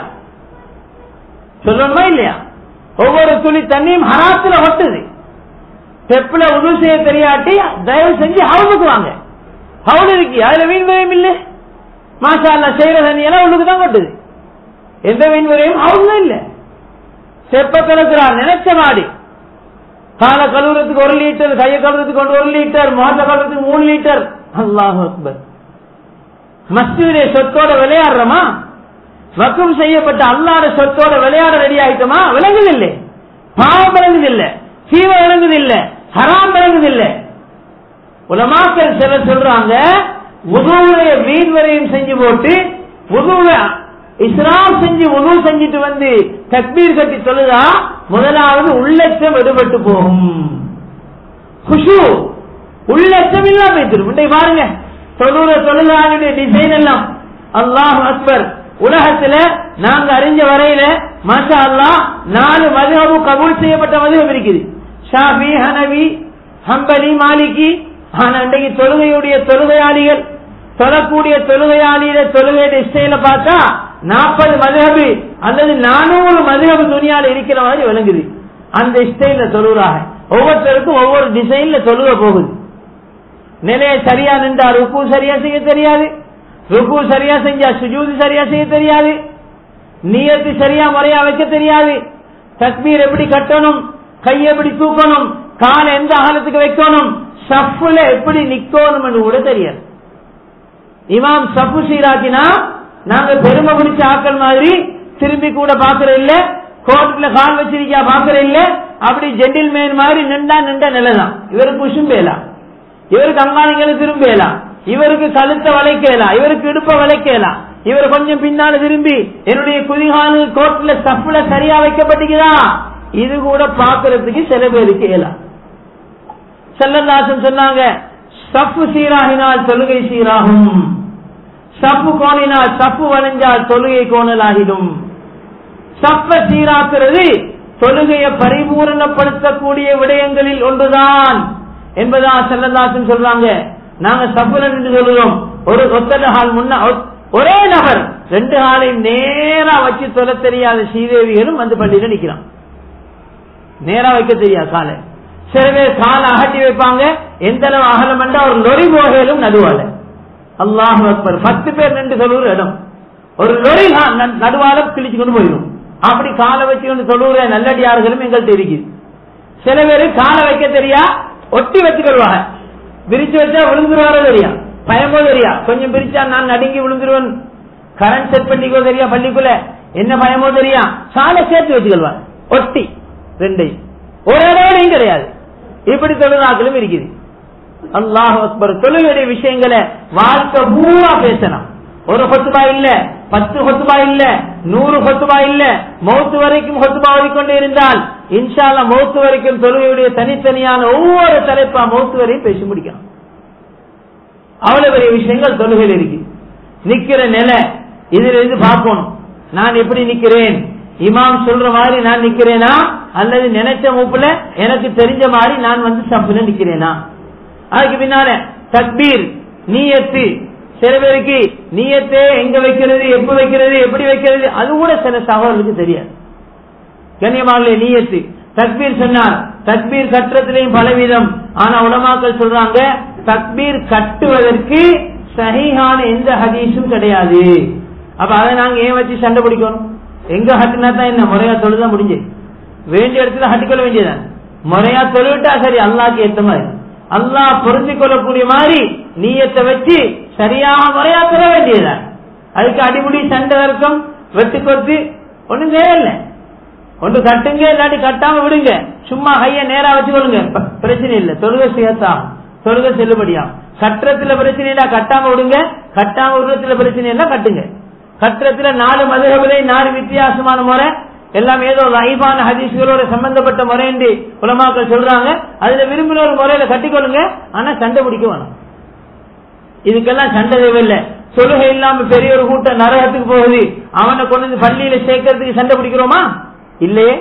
சொல்லணுமா இல்லையா ஒவ்வொரு துளி தண்ணியும் ஹராத்துல ஒட்டுது தெப்புல உதவு செய்ய தெரியாட்டி தயவு செஞ்சு ஹவுலுக்கு வாங்க ஹவுல் இருக்கு அதுல வீண் விரயம் இல்லை மாஷா அல்லா செய்யற தண்ணி எல்லாம் உள்ளுக்கு தான் கொட்டுது எந்த வீண் விரயம் ஹவுல் இல்ல செப்ப கலக்கிறார் நினைச்ச மாடி காலை கழுவுறதுக்கு ஒரு லிட்டர் கையை கழுவுறதுக்கு கொண்டு ஒரு லிட்டர் முகத்தை கழுவுறதுக்கு மூணு லிட்டர் அல்லாஹ் அக்பர் மஸ்ஜிதுடைய சொத்தோட விளையாடுறோமா வக்கும் செய்யப்பட்ட அல்லாத சொத்தோட விளையாட ரெடி ஆயிட்டோமா விளங்குதில்லை பாவம் விளங்குதில்லை சீவ விளங்குதில்லை ஹராம் விளங்குதில்லை உலமாக்கள் சிலர் சொல்றாங்க உதவுடைய வீண் வரையும் செஞ்சு போட்டு உதவுல இஸ்லாம் செஞ்சு உதவு செஞ்சுட்டு வந்து தக்பீர் கட்டி சொல்லுதா முதலாவது உள்ளச்சம் எடுபட்டு போகும் குஷு உள்ளச்சம் இல்லாம போயிட்டு இன்றைக்கு பாருங்க தொழுற தொழுதானுடைய டிசைன் எல்லாம் அல்லாஹ் அக்பர் உலகத்துல நாங்க அறிஞ்ச வரையில மாஷா அல்லாஹ் நாலு மதுஹபு கபூல் செய்யப்பட்ட மதுஹப் இருக்குது ஷாஃபி ஹனவி ஹம்பலி மாலிகி ஆனா இன்றைக்கு தொழுகையுடைய தொழுகையாளிகள் தொழக்கூடிய தொழுகையாளியில தொழுகையுடைய ஸ்டைல பார்த்தா நாற்பது மதுஹபு அல்லது நானூறு மதுஹபு துணியால இருக்கிற மாதிரி விளங்குது அந்த ஸ்டைல தொழுகிறாக ஒவ்வொருத்தருக்கும் ஒவ்வொரு டிசைன்ல தொழுக போகுது நிலையை சரியா நின்றா ருக்கு சரியா செய்ய தெரியாது ருக்கு சரியா செஞ்சா சுஜூது சரியா செய்ய தெரியாது நியத்து சரியா முறையா வைக்க தெரியாது தக்பீர் எப்படி கட்டணும் கை எப்படி தூக்கணும் கால் எந்த அகலத்துக்கு வைக்கணும் சஃப்ல எப்படி நிக்கணும் என்று கூட தெரியாது இமாம் சப்பு சீராக்கினா நாங்க பெருமை பிடிச்ச ஆக்கள் மாதிரி திரும்பி கூட பாக்குற இல்ல கோர்ட்ல கால் வச்சிருக்கா பாக்குற இல்ல அப்படி ஜென்டில் மேன் மாதிரி நின்றா நின்ற நிலைதான் இவருக்கு உசும்பேலாம் இவருக்கு அங்காணிகளை திரும்பலாம் இவருக்கு கழுத்தை வளைக்கலாம் இவருக்கு இடுப்ப வளைக்கலாம் இவர் கொஞ்சம் பின்னால திரும்பி என்னுடைய குதிகாலு கோர்ட்ல ஸ்டப்ல சரியா வைக்கப்பட்டிருக்கிறா இது கூட பாக்குறதுக்கு சில பேருக்கு இயலாம் செல்லதாசன் சொன்னாங்க சப்பு சீராகினால் தொழுகை சீராகும் சப்பு கோணினால் சப்பு வளைஞ்சால் தொழுகை கோணலாகிடும் சப்ப சீராக்குறது தொழுகையை பரிபூரணப்படுத்தக்கூடிய விடயங்களில் ஒன்றுதான் என்பதா செல்லதாசன் சொல்றாங்க நாங்க சப்புல நின்று சொல்லுறோம் ஒரு ஒத்தட ஹால் முன்ன ஒரே நபர் ரெண்டு ஹாலையும் நேரா வச்சு சொல்ல தெரியாத ஸ்ரீதேவிகளும் வந்து பள்ளியில நிக்கிறான் நேரா வைக்க தெரியாது காலை சில பேர் காலை அகட்டி வைப்பாங்க எந்த அளவு அகலம் என்றா ஒரு லொரி போகையிலும் நடுவால அல்லாஹ் அக்பர் பத்து பேர் நின்று சொல்லுற இடம் ஒரு லொரி நடுவால கிழிச்சு கொண்டு போயிடும் அப்படி காலை வச்சு கொண்டு சொல்லுற நல்லடியார்களும் எங்கள்கிட்ட இருக்குது சில பேரு காலை வைக்க தெரியா ஒட்டி வச்சுக்கொள்வாங்க விரிச்சு வச்சா விழுந்துருவாரோ தெரியா பயமோ தெரியா கொஞ்சம் பிரிச்சா நான் நடுங்கி விழுந்துருவேன் கரண்ட் செட் பண்ணிக்கோ தெரியா பள்ளிக்குள்ள என்ன பயமோ தெரியா சாலை சேர்த்து வச்சுக்கொள்வாங்க ஒட்டி ரெண்டையும் ஒரு இடையிலையும் கிடையாது இப்படி தொழுநாக்களும் இருக்குது அல்லாஹ் அக்பர் தொழுகையுடைய விஷயங்களை வாழ்க்கை பூரா பேசலாம் ஒரு ஹொத்துபா இல்ல பத்து ஹொத்துபா இல்ல நூறு ஹொத்துபா இல்ல மௌத்து வரைக்கும் ஹொத்துபா ஓடிக்கொண்டே இருந்தால் இன்ஷால்ல மௌத்து வரைக்கும் தொழுகையுடைய தனித்தனியான ஒவ்வொரு தலைப்பா மௌத்து வரையும் பேசி முடிக்கணும் அவ்வளவு பெரிய விஷயங்கள் தொழுகையில் இருக்கு நிக்கிற நிலை இதுல இருந்து பார்க்கணும் நான் எப்படி நிக்கிறேன் இமாம் சொல்ற மாதிரி நான் நிக்கிறேனா அல்லது நினைச்ச மூப்புல எனக்கு தெரிஞ்ச மாதிரி நான் வந்து சப்புல நிக்கிறேனா அதுக்கு பின்னால தக்பீர் நீயத்து சில பேருக்கு நீயத்தே எங்க வைக்கிறது எப்ப வைக்கிறது எப்படி வைக்கிறது அது கூட சில சகோதரர்களுக்கு தெரியாது கண்ணியமாக நீயத்து தக்பீர் சொன்னார் தக்பீர் கட்டுறதுலயும் பலவிதம் ஆனா உலமாக்கள் சொல்றாங்க தக்பீர் கட்டுவதற்கு சகிஹான எந்த ஹதீஸும் கிடையாது அப்ப அதை நாங்க ஏன் வச்சு சண்டை பிடிக்கணும் எங்க ஹட்டுனா தான் என்ன முறையா தொழுதான் முடிஞ்சு வேண்டிய இடத்துல ஹட்டுக்கொள்ள வேண்டியதான் முறையா தொழுவிட்டா சரி அல்லாக்கு ஏத்த மாதிரி அல்லாஹ் பொருந்தி கொள்ளக்கூடிய மாதிரி நீயத்தை வச்சு சரியாக முறையா பெற வேண்டியதான் அதுக்கு அடிமுடி சண்டை வர்க்கம் வெட்டு கொத்து ஒண்ணும் தேவையில்லை ஒன்று கட்டுங்க இல்லாட்டி கட்டாம விடுங்க சும்மா கைய நேரா வச்சு கொள்ளுங்க பிரச்சனை இல்லை தொழுகை சேர்த்தா தொழுகை செல்லுபடியா கட்டுறதுல பிரச்சனை இல்ல கட்டாம விடுங்க கட்டாம விடுறதுல பிரச்சனை இல்ல கட்டுங்க கட்டுறதுல நாலு மதுகவிலை நாலு வித்தியாசமான முறை எல்லாம் ஏதோ லைபான ஹதீஸ்களோட சம்பந்தப்பட்ட முறை என்று உலமாக்கள் சொல்றாங்க அதுல விரும்பின ஒரு முறையில கட்டிக்கொள்ளுங்க ஆனா சண்டை பிடிக்க வேணும் இதுக்கெல்லாம் சண்டை தேவையில்லை தொழுகை இல்லாம பெரிய ஒரு கூட்டம் நரகத்துக்கு போகுது அவனை கொண்டு வந்து பள்ளியில சேர்க்கறதுக்கு சண்டை பிடிக்கிறோமா இல்லையே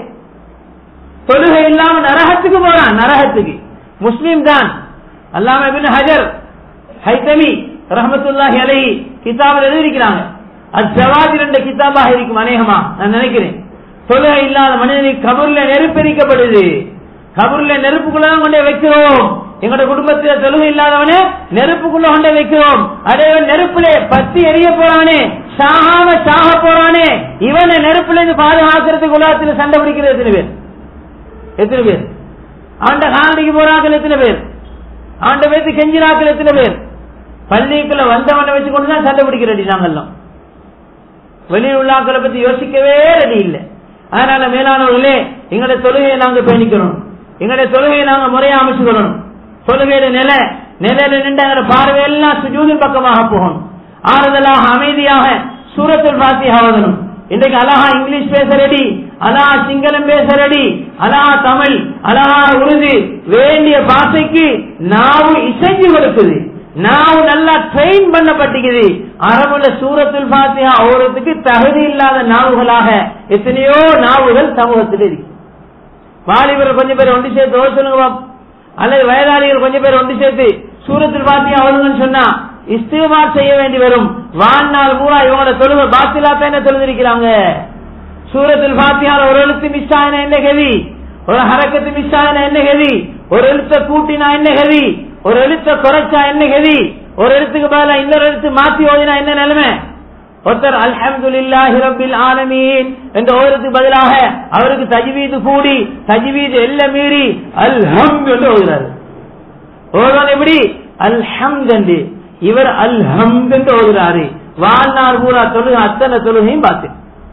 தொழுகை இல்லாம நரகத்துக்கு போறான் நரகத்துக்கு முஸ்லீம் தான் அல்லாம இபின் ஹஜர் ஹைதமி ரஹமத்துல்லாஹி அலை கிதாபில் எழுதியிருக்கிறாங்க அது ஜவாதி ரெண்டு கிதாபாக இருக்கும் அநேகமா நான் நினைக்கிறேன் தொழுகை இல்லாத மனிதனுக்கு கபூர்ல நெருப்பெரிக்கப்படுது கபூர்ல நெருப்புக்குள்ள கொண்டே வைக்கிறோம் எங்களோட குடும்பத்துல தொழுகை இல்லாதவனே நெருப்புக்குள்ள கொண்டே வைக்கிறோம் அடையவன் நெருப்புலே பத்தி எரிய போறானே சாகாம சாக போறானே இவனை நெருப்புல இருந்து பாதுகாக்கிறதுக்கு உலகத்துல சண்டை பிடிக்கிறது எத்தனை பேர் எத்தனை பேர் அவன்கிட்ட காலடிக்கு போறாக்கள் எத்தனை பேர் அவன்கிட்ட பேத்து கெஞ்சிராக்கள் எத்தனை பேர் பள்ளிக்குள்ள வந்தவனை வச்சு கொண்டுதான் சண்டை பிடிக்கிறடி நாங்கெல்லாம் வெளியில் உள்ளாக்களை பத்தி யோசிக்கவே ரெடி இல்லை அதனால மேலானவர்களே எங்களுடைய தொழுகையை நாங்க பேணிக்கணும் எங்களுடைய தொழுகையை நாங்க முறையா அமைச்சுக்கணும் தொழுகையோட நிலை நிலையில நின்று எங்களோட பார்வையெல்லாம் சுஜூதின் பக்கமாக போகணும் ஆறுதலாக அமைதியாக சூரத்துல் பாத்தியா ஓதணும் இன்றைக்கு அழகா இங்கிலீஷ் பேச ரெடி அழகா சிங்களம் பேச ரெடி அழகா தமிழ் அழகா உருது வேண்டிய பாஷைக்கு நாவு இசைஞ்சு கொடுக்குது நாவு நல்லா ட்ரெயின் பண்ணப்பட்டிருக்குது அரபுல சூரத்துல் பாத்தியா ஓரத்துக்கு தகுதி இல்லாத நாவுகளாக எத்தனையோ நாவுகள் சமூகத்தில் இருக்கு வாலிபர் கொஞ்சம் பேர் ஒன்று சேர்த்து ஓட சொல்லுங்க பாப்போம். அல்லது வயதாளிகள் கொஞ்சம் பேர் ஒன்று சேர்த்து சூரத்தில் பாத்தியா ஓடுங்கன்னு சொன்னா இஸ்திமார் செய்ய வேண்டி வரும் வாழ்நாள் பூரா இவங்களோட தொழுகை பாத்திலா என்ன தொழுதிருக்கிறாங்க சூரத்தில் பாத்தியால ஒரு எழுத்து மிஸ் ஆயினா என்ன கதி ஒரு ஹரக்கத்து மிஸ் ஆயினா என்ன கதி ஒரு எழுத்த கூட்டினா என்ன கதி ஒரு எழுத்த குறைச்சா என்ன கதி ஒரு எழுத்துக்கு பதிலா இன்னொரு எழுத்து மாத்தி ஓதினா என்ன நிலைமை ஒருத்தர் அல்ஹம்துலில்லாஹி ரப்பில் ஆலமீன் என்ற ஓரத்துக்கு பதிலாக அவருக்கு தஜ்வீது கூடி தஜ்வீது எல்லாம் மீறி அல்ஹம் என்று ஓதுறாரு ஓதுவான் எப்படி அல்ஹம்த் என்று இவர் அல்ஹம்த் என்று ஓதுறாரு வாழ்நாள் பூரா தொழுக அத்தனை தொழுகையும் பார்த்து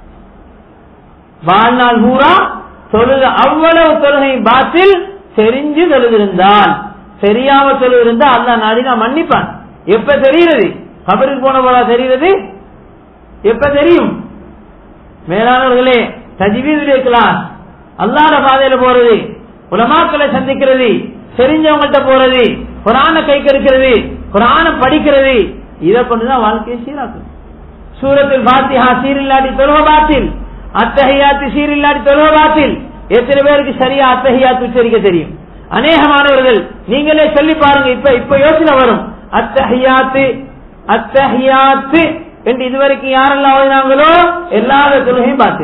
வாழ்நாள் பூரா தொழுக அவ்வளவு தொழுகையும் பாத்தில் தெரிஞ்சு தொழுதிருந்தால் தெரியாம தொழுதிருந்தா அல்லா நாடினா மன்னிப்பான் எப்ப தெரிகிறது கபருக்கு போன போல தெரிகிறது எப்ப தெரியும் மேலானவர்களே தஜ்வீதுடைய கிளாஸ் அல்லாத பாதையில போறது உலமாக்களை சந்திக்கிறது தெரிஞ்சவங்கள்ட்ட போறது குரான கை கெடுக்கிறது குரான படிக்கிறது இதை கொண்டுதான் வாழ்க்கையை சீராக்கும் சூரத்தில் பாத்திஹா சீர் இல்லாட்டி தொழுவ பாத்தில் அத்தகையாத்து சீர் இல்லாட்டி தொழுவ பாத்தில் எத்தனை பேருக்கு சரியா அத்தகையாத்து உச்சரிக்க தெரியும் அநேகமானவர்கள் நீங்களே சொல்லி பாருங்க இப்ப இப்ப யோசனை வரும் அத்தஹியாத்து அத்தஹியாத்து என்று இதுவரைக்கும் யாரெல்லாம் ஓதினாங்களோ எல்லா தொழுகையும் பார்த்து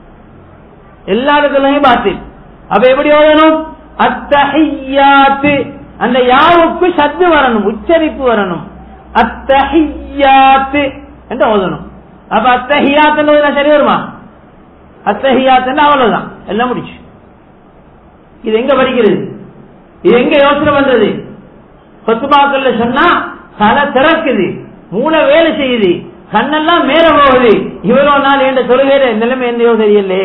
எல்லா தொழுகையும் பார்த்து அப்ப எப்படி ஓதணும் அத்தஹியாத்து அந்த யாவுக்கு சத்து வரணும் உச்சரிப்பு வரணும் அத்தஹியாத்து என்று ஓதணும் அப்ப அத்தஹியாத்து ஓதினா சரி வருமா அத்தஹியாத்து அவ்வளவுதான் எல்லாம் முடிச்சு இது எங்க படிக்கிறது இது எங்க யோசனை பண்றது கொத்துமாக்கள்ல சொன்னா தலை திறக்குது மூளை வேலை செய்யுது கண்ணெல்லாம் மேல போகுது இவ்வளவு நாள் என்ற தொழுகையில நிலைமை என்னையோ தெரியலே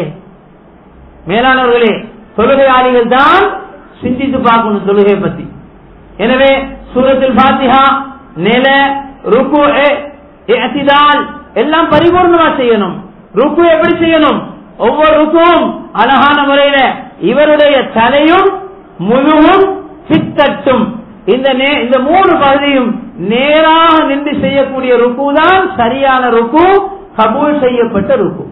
மேலானவர்களே தொழுகையாளிகள் தான் சிந்தித்து பார்க்கணும் தொழுகை பத்தி எனவே சூரத்தில் பாத்திஹா நில ருக்கு அசிதால் எல்லாம் பரிபூர்ணமா செய்யணும் ருக்கு எப்படி செய்யணும் ஒவ்வொரு ருக்கும் அழகான முறையில இவருடைய தலையும் முழுவும் பித்தட்டும் இந்த இந்த மூணு பகுதியும் நேராக நின்று செய்யக்கூடிய ருக்கு தான் சரியான ருக்கு கபூல் செய்யப்பட்ட ருக்கு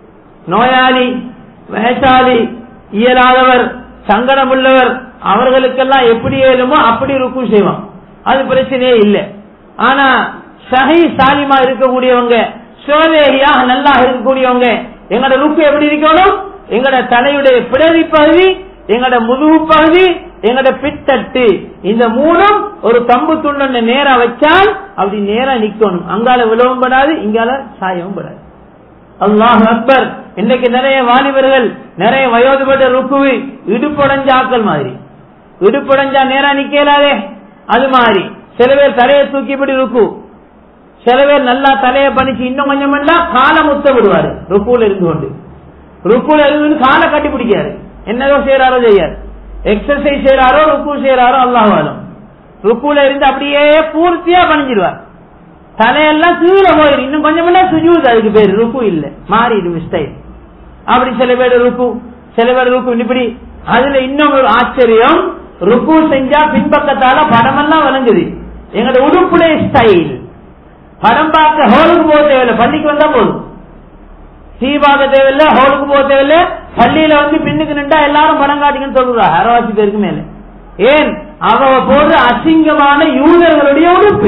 நோயாளி வயசாளி இயலாதவர் சங்கடம் உள்ளவர் அவர்களுக்கெல்லாம் எப்படி இயலுமோ அப்படி ருக்கு செய்வான் அது பிரச்சனையே இல்லை ஆனா சஹி சாலிமா இருக்கக்கூடியவங்க சோதேகியாக நல்லா இருக்கக்கூடியவங்க எங்களோட ருக்கு எப்படி இருக்கணும் எங்களோட தலையுடைய பிடரி பகுதி எங்களோட முதுகு பகுதி எங்களோட பித்தட்டு இந்த மூணும் ஒரு கம்பு துண்டு நேரா வச்சால் அப்படி நேரா நிக்கணும் அங்கால விழவும் படாது இங்கால சாயவும் படாது அல்லாஹ் அக்பர் இன்னைக்கு நிறைய வாலிபர்கள் நிறைய வயோதிபட்ட ருக்குவி இடுப்படைஞ்ச ஆக்கள் மாதிரி இடுப்படைஞ்சா நேரா நிக்கலாதே அது மாதிரி சில பேர் தலையை தூக்கி இப்படி ருக்கு சில பேர் நல்லா தலையை பண்ணிச்சு இன்னும் கொஞ்சம் பண்ணா காலை முத்த விடுவாரு ருக்குல இருந்து கொண்டு ருக்குல இருந்து காலை கட்டி பிடிக்காரு என்னதோ செய்யறாரோ செய்யாரு எக்ஸசைஸ் செய்யறாரோ ருக்கு செய்யறாரோ அல்லாஹாலும் ருக்குல இருந்து அப்படியே பூர்த்தியா பணிஞ்சிருவார் தலையெல்லாம் கீழே போயிடும் இன்னும் கொஞ்சம் சுஜூது அதுக்கு பேரு ருக்கு இல்ல மாறிடும் ஸ்டைல் அப்படி சில பேர் ருக்கு சில பேர் ருக்கு இப்படி அதுல இன்னும் ஒரு ஆச்சரியம் ருக்கு செஞ்சா பின்பக்கத்தால படமெல்லாம் விளங்குது எங்களோட உடுப்புடைய ஸ்டைல் படம் பார்க்க ஹோலுக்கு போக தேவையில்லை பள்ளிக்கு வந்தா போதும் டீ பார்க்க தேவையில்லை ஹோலுக்கு போக தேவையில்லை பள்ளியில வந்து பின்னுக்கு நின்றா எல்லாரும் படம் காட்டிங்கன்னு சொல்றா அரைவாசி பேருக்கு மேல ஏன் அவ போது அசிங்கமான யூதர்களுடைய உடுப்பு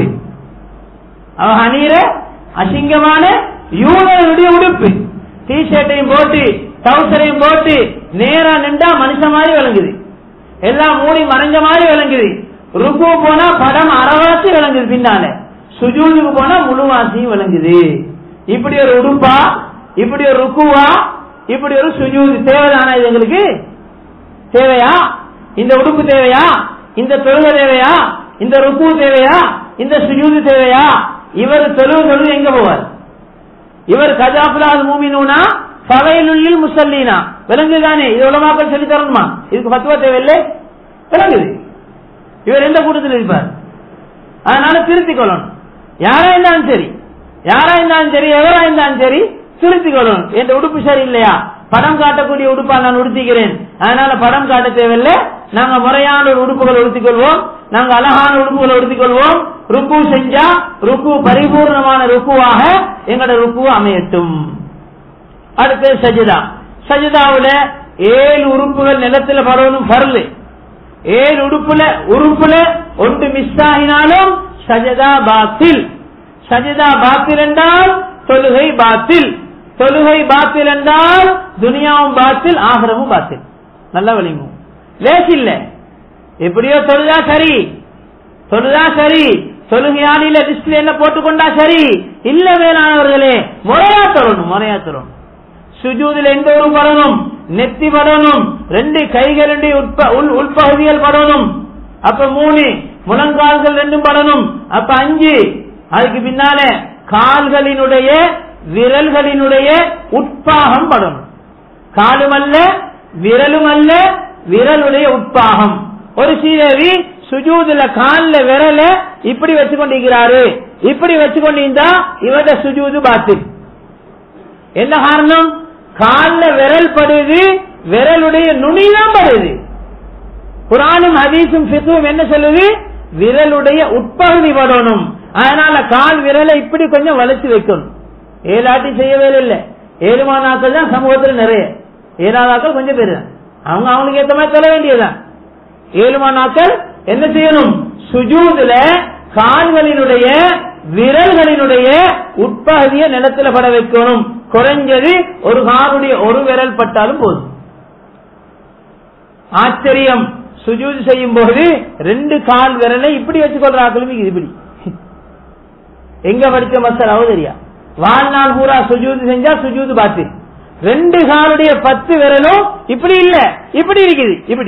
அவ அணியிற அசிங்கமான யூதர்களுடைய உடுப்பு டி ஷர்ட்டையும் போட்டு டவுசரையும் போட்டு நேரா நின்றா மனுஷன் மாதிரி விளங்குது எல்லாம் மூடி மறைஞ்ச மாதிரி விளங்குது ருக்கு போனா படம் அறவாசி விளங்குது பின்னால சுஜூதுக்கு போனா முழுவாசியும் விளங்குது இப்படி ஒரு உடுப்பா இப்படி ஒரு ருக்குவா இப்படி ஒரு சுஜூது தேவைதானா இது எங்களுக்கு தேவையா இந்த உடுப்பு தேவையா இந்த தொழுகை தேவையா இந்த ருக்கு தேவையா இந்த சுஜூது தேவையா இவர் தொழுவு தொழுது எங்க போவார் இவர் கஜாபுலால் மூமினூனா சவையிலுள்ளில் முசல்லீனா விளங்குதானே இது உலமாக்கள் சொல்லி தரணுமா இதுக்கு பத்துவா தேவையில்லை விளங்குது இவர் எந்த கூட்டத்தில் இருப்பார் அதனால திருத்திக் கொள்ளணும் யாரா இருந்தாலும் சரி யாரா இருந்தாலும் சரி எவரா இருந்தாலும் சரி திருத்திக் கொள்ளணும் என் உடுப்பு சரி இல்லையா படம் காட்டக்கூடிய உடுப்பா நான் உடுத்திக்கிறேன் அதனால படம் காட்ட தேவையில்லை நாங்க முறையான ஒரு உடுப்புகளை உடுத்திக் கொள்வோம் நாங்க அழகான உடுப்புகளை உடுத்திக் கொள்வோம் ருக்கு செஞ்சா ருக்கு பரிபூர்ணமான ருக்குவாக எங்களோட ருக்கு அமையட்டும் அடுத்து சஜிதா சஜிதாவுல ஏழு உறுப்புகள் நிலத்துல படணும் பரலு ஏழு உடுப்புல உறுப்புல ஒன்று மிஸ் ஆகினாலும் சஜதா பாத்தில் சஜிதா பாத்தில் என்றால் தொழுகை பாத்தில் தொழுகை பாத்தில் என்றால் துனியாவும் பாத்தில் ஆகரமும் பாத்தில் நல்ல வலிமும் லேஸ் இல்ல எப்படியோ தொழுதா சரி தொழுதா சரி தொழுகையாளில டிஸ்பிளே என்ன போட்டுக்கொண்டா சரி இல்ல மேலானவர்களே முறையா தரணும் முறையா தரணும் சுஜூதில் எந்த ஒரு படணும் நெத்தி படணும் ரெண்டு கைகளுடைய உள்பகுதிகள் படணும் அப்ப மூணு முழங்கால்கள் ரெண்டும் படணும் அப்ப அஞ்சு அதுக்கு பின்னால கால்களினுடைய விரல்களினுடைய உட்பாகம் படணும் காலும் அல்ல விரலும் அல்ல விரலுடைய உட்பாகம் ஒரு சீரவி சுஜூதுல கால்ல விரல இப்படி வச்சு கொண்டிருக்கிறாரு இப்படி வச்சு கொண்டிருந்தா இவட சுஜூது பாத்து என்ன காரணம் கால்ல விரல் படுது விரலுடைய நுனிதான் படுது குரானும் ஹதீஸும் பிசுவும் என்ன சொல்லுது விரலுடைய உட்பகுதி படணும் அதனால கால் விரலை இப்படி கொஞ்சம் வளைச்சு வைக்கணும் ஏழாட்டி செய்யவே இல்லை ஏழுமானாக்கள் தான் சமூகத்தில் நிறைய ஏழாதாக்கள் கொஞ்சம் பேர் தான் அவங்க அவங்களுக்கு ஏத்த மாதிரி சொல்ல வேண்டியதுதான் ஏழுமானாக்கள் என்ன செய்யணும் சுஜூதுல கால்களினுடைய விரல்களினுடைய உட்பகுதியை நிலத்துல பட வைக்கணும் குறைஞ்சது ஒரு காலுடைய ஒரு விரல் பட்டாலும் போதும் ஆச்சரியம் சுஜூது செய்யும் போது ரெண்டு கால் விரலை இப்படி வச்சுக்கொள்றாங்களும் இப்படி எங்க படிச்ச மசாலாவோ தெரியா வாழ்நாள் பூரா சுஜூது செஞ்சா சுஜூது பார்த்து ரெண்டு காலுடைய பத்து விரலும் இப்படி இல்ல இப்படி இருக்குது இப்படி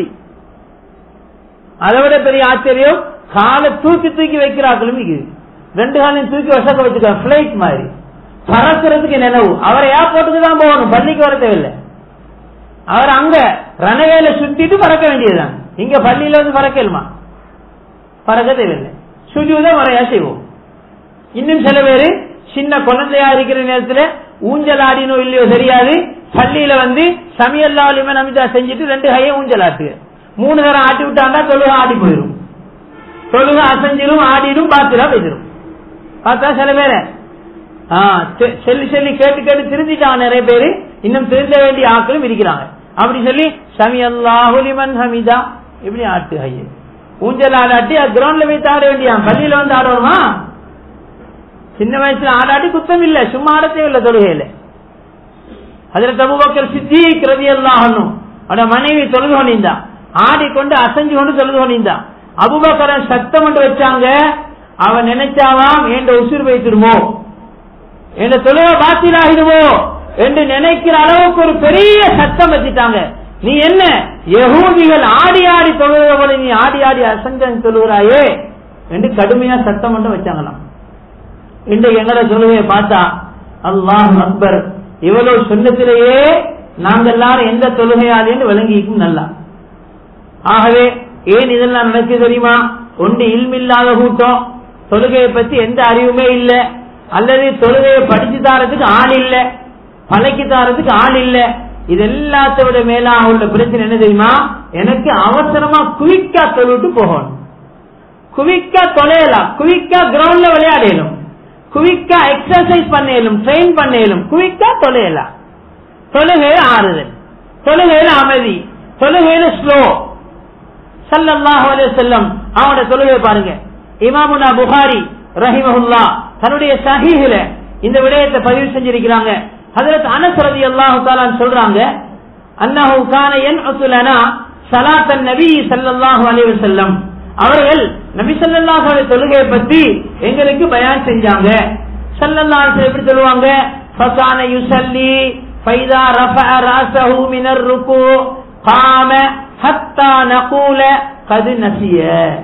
அதை விட பெரிய ஆச்சரியம் காலை தூக்கி தூக்கி வைக்கிறார்களும் இருக்குது ரெண்டு காலையும் தூக்கி வசக்க வச்சுக்க பிளைட் மாதிரி பறக்கிறதுக்கு நினைவு அவரை ஏர்போர்ட்டுக்கு தான் போகணும் பள்ளிக்கு வர தேவையில்லை அவர் அங்க ரணவேல சுத்திட்டு பறக்க வேண்டியதுதான் இங்க பள்ளியில வந்து பறக்கலுமா பறக்க தேவையில்லை சுஜூத முறையா செய்வோம் இன்னும் சில பேரு சின்ன குழந்தையா இருக்கிற நேரத்துல ஊஞ்சல் ஆடினோ இல்லையோ தெரியாது பள்ளியில வந்து சமையல்லா அலிமன் அமிதா செஞ்சுட்டு ரெண்டு கையை ஊஞ்சல் ஆட்டு மூணு நேரம் ஆட்டி விட்டாண்டா தொழுக ஆடி போயிடும் தொழுக அசைஞ்சிரும் ஆடிடும் பாத்துடா போயிடும் பார்த்தா சில பேரை சொல்லி சொல்லி கேட்டு கேட்டு திருந்திட்டாங்க நிறைய பேரு இன்னும் திருந்த வேண்டிய ஆட்களும் இருக்கிறாங்க அப்படி சொல்லி சமி அல்லாஹுலிமன் ஹமிதா இப்படி ஆட்டு ஐய ஊஞ்சல் ஆடாட்டி கிரவுண்ட்ல போய் ஆட வேண்டியா பள்ளியில வந்து ஆடுவோமா சின்ன வயசுல ஆடாடி குத்தம் இல்ல சும்மா ஆட தேவையில்லை தொழுகையில அதுல தபுபக்கர் சித்தி கிரதி எல்லாம் அவட மனைவி தொழுது கொண்டிருந்தா ஆடிக்கொண்டு அசைஞ்சு கொண்டு தொழுது கொண்டிருந்தா அபுபக்கரன் சத்தம் கொண்டு வச்சாங்க அவன் நினைச்சாவாம் என்ற உசுர் வைத்திருமோ என்ற தொழுக பாத்திலாகிடுமோ என்று நினைக்கிற அளவுக்கு ஒரு பெரிய சத்தம் வச்சுட்டாங்க நீ என்ன யகூதிகள் ஆடி ஆடி தொழுகிற போல நீ ஆடி ஆடி அசஞ்சன் சொல்லுகிறாயே என்று கடுமையா சத்தம் மட்டும் வச்சாங்களாம் இன்றைக்கு எங்கட தொழுகையை பார்த்தா அல்லாஹ் அக்பர் இவ்வளவு சொன்னத்திலேயே நாங்க எல்லாரும் எந்த தொழுகையாளின்னு விளங்கிக்கும் நல்லா ஆகவே ஏன் இதெல்லாம் நடக்குது தெரியுமா ஒன்று இல்மில்லாத கூட்டம் தொழுகையை பத்தி எந்த அறிவுமே இல்ல அல்லது தொழுகையை படிச்சு தாரதுக்கு ஆள் இல்ல பழக்கி தாரதுக்கு ஆள் இல்ல இது எல்லாத்த விட மேலாக உள்ள பிரச்சனை என்ன தெரியுமா எனக்கு அவசரமா குவிக்கா தொழுவிட்டு போகணும் குவிக்கா தொலையலாம் குவிக்கா கிரவுண்ட்ல விளையாடணும் குவிக்கா எக்ஸசைஸ் பண்ணலும் ட்ரெயின் பண்ணலும் குவிக்கா தொலையலாம் தொழுகையில ஆறுதல் தொழுகையில அமைதி தொழுகையில ஸ்லோ சல்லல்லாஹு அலைஹி வஸல்லம் அவனோட தொழுகை பாருங்க இமாமுனா புகாரி ரஹிமஹுல்லா தன்னுடைய சஹீஹில இந்த விடயத்தை பதிவு செஞ்சிருக்கிறாங்க ஹஜரத் அனஸ் ரலியல்லாஹு தஆலா சொல்றாங்க அன்னஹு கான யன்உது லனா ஸலாத்தன் நபி ஸல்லல்லாஹு அலைஹி வஸல்லம் அவர்கள் நபி ஸல்லல்லாஹு அலைஹி தொழுகையை பத்தி எங்களுக்கு பயான் செஞ்சாங்க ஸல்லல்லாஹு அலைஹி எப்படி சொல்லுவாங்க ஃபகான யுஸல்லி ஃபைதா ரஃபஅ ராஸஹு மினர் ருக்கு காம ஹத்தா நகூல கது நசிய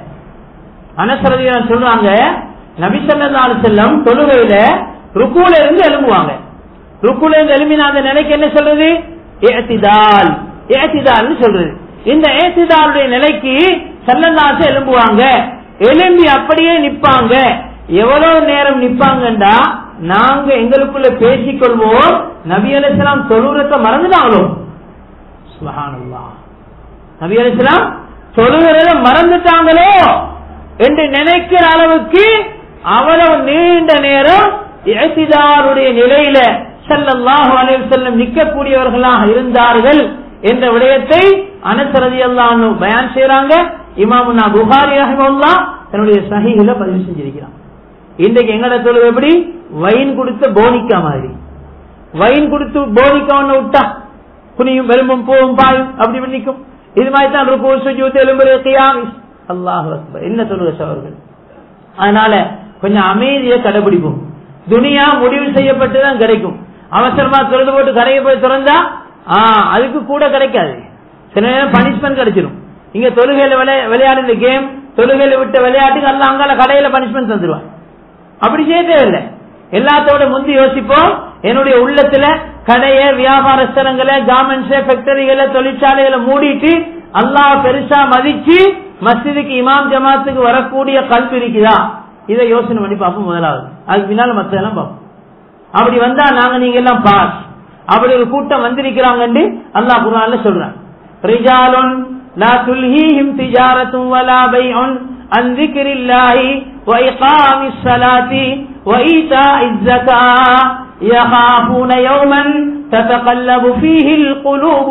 அனசரதியான சொல்றாங்க நபி ஸல்லல்லாஹு அலைஹி வஸல்லம் தொழுகையில ருக்குல இருந்து எழும்புவாங்க ருக்குல இருந்து எழும்பின அந்த நிலைக்கு என்ன சொல்றது ஏத்திதால் ஏத்திதால்னு சொல்றது இந்த ஏத்திதாலுடைய நிலைக்கு சல்லல்லாசு எழும்புவாங்க எழும்பி அப்படியே நிப்பாங்க எவ்வளவு நேரம் நிப்பாங்கண்டா நாங்க எங்களுக்குள்ள பேசிக்கொள்வோம் நபி அலிஸ்லாம் தொழுறத மறந்துட்டாங்களோ சுபஹானல்லாஹ் நபி அலிஸ்லாம் தொழுகிறத மறந்துட்டாங்களோ என்று நினைக்கிற அளவுக்கு அவ்வளவு நீண்ட நேரம் இழத்திதாருடைய நிலையில செல்லல்லாஹு அலைஹி செல்லம் நிற்கக்கூடியவர்களாக இருந்தார்கள் என்ற விடயத்தை அனசரதி அல்லான்னு பயான் செய்யறாங்க இமாமுனா புகாரி ரஹிமுல்லா தன்னுடைய சஹிகளை பதிவு செஞ்சிருக்கிறான் இன்றைக்கு எங்கட தொழில் எப்படி வைன் கொடுத்த போனிக்கா மாதிரி வைன் கொடுத்து போனிக்கா ஒண்ணு விட்டா குனியும் வெறும்பும் பூவும் பாயும் அப்படி இப்படி நிற்கும் இது மாதிரி தான் ருக்கு சுஜூத் எலும்பு கியாமிஸ் அல்லாஹ் அக்பர் என்ன சொல்லுங்க சவர்கள் அதனால கொஞ்சம் அமைதியை கடைபிடிப்போம் துனியா முடிவு செய்யப்பட்டுதான் கிடைக்கும் அவசரமா திறந்து போட்டு கடையை போய் திறந்தா ஆ, அதுக்கு கூட கிடைக்காது சில நேரம் பனிஷ்மெண்ட் கிடைச்சிடும் இங்க தொழுகையில விளையா- விளையாடுற கேம் தொழுகையில விட்ட விளையாட்டுக்கு அல்ல அங்கால கடையில பனிஷ்மெண்ட் தந்துருவான் அப்படி செய்ய தேவையில்லை எல்லாத்தோட முந்தி யோசிப்போம் என்னுடைய உள்ளத்துல கடைய வியாபார ஸ்தலங்களை கார்மெண்ட்ஸ் ஃபேக்டரிகளை தொழிற்சாலைகளை மூடிட்டு அல்லாஹ் பெருசா மதிச்சு மஸ்ஜிதுக்கு இமாம் ஜமாத்துக்கு வரக்கூடிய கல்வி இருக்குதா இதை யோசனை பண்ணி பார்ப்போம் முதலாவது அதுக்கு பின்னால மத்ததெல்லாம் பார்ப்போம் அப்படி வந்தா நாங்க நீங்க எல்லாம் பாஸ் அப்படி ஒரு கூட்டம் வந்திருக்கிறாங்கன்னு அல்லாஹ் குர்ஆன்ல சொல்றான் ரிஜாலுன் லா துல்ஹீஹிம் திஜாரத்தும் வலா பைஉன் عن ذكر الله وإقام الصلاة وإيتاء الزكاة يخافون يوما تتقلب فيه القلوب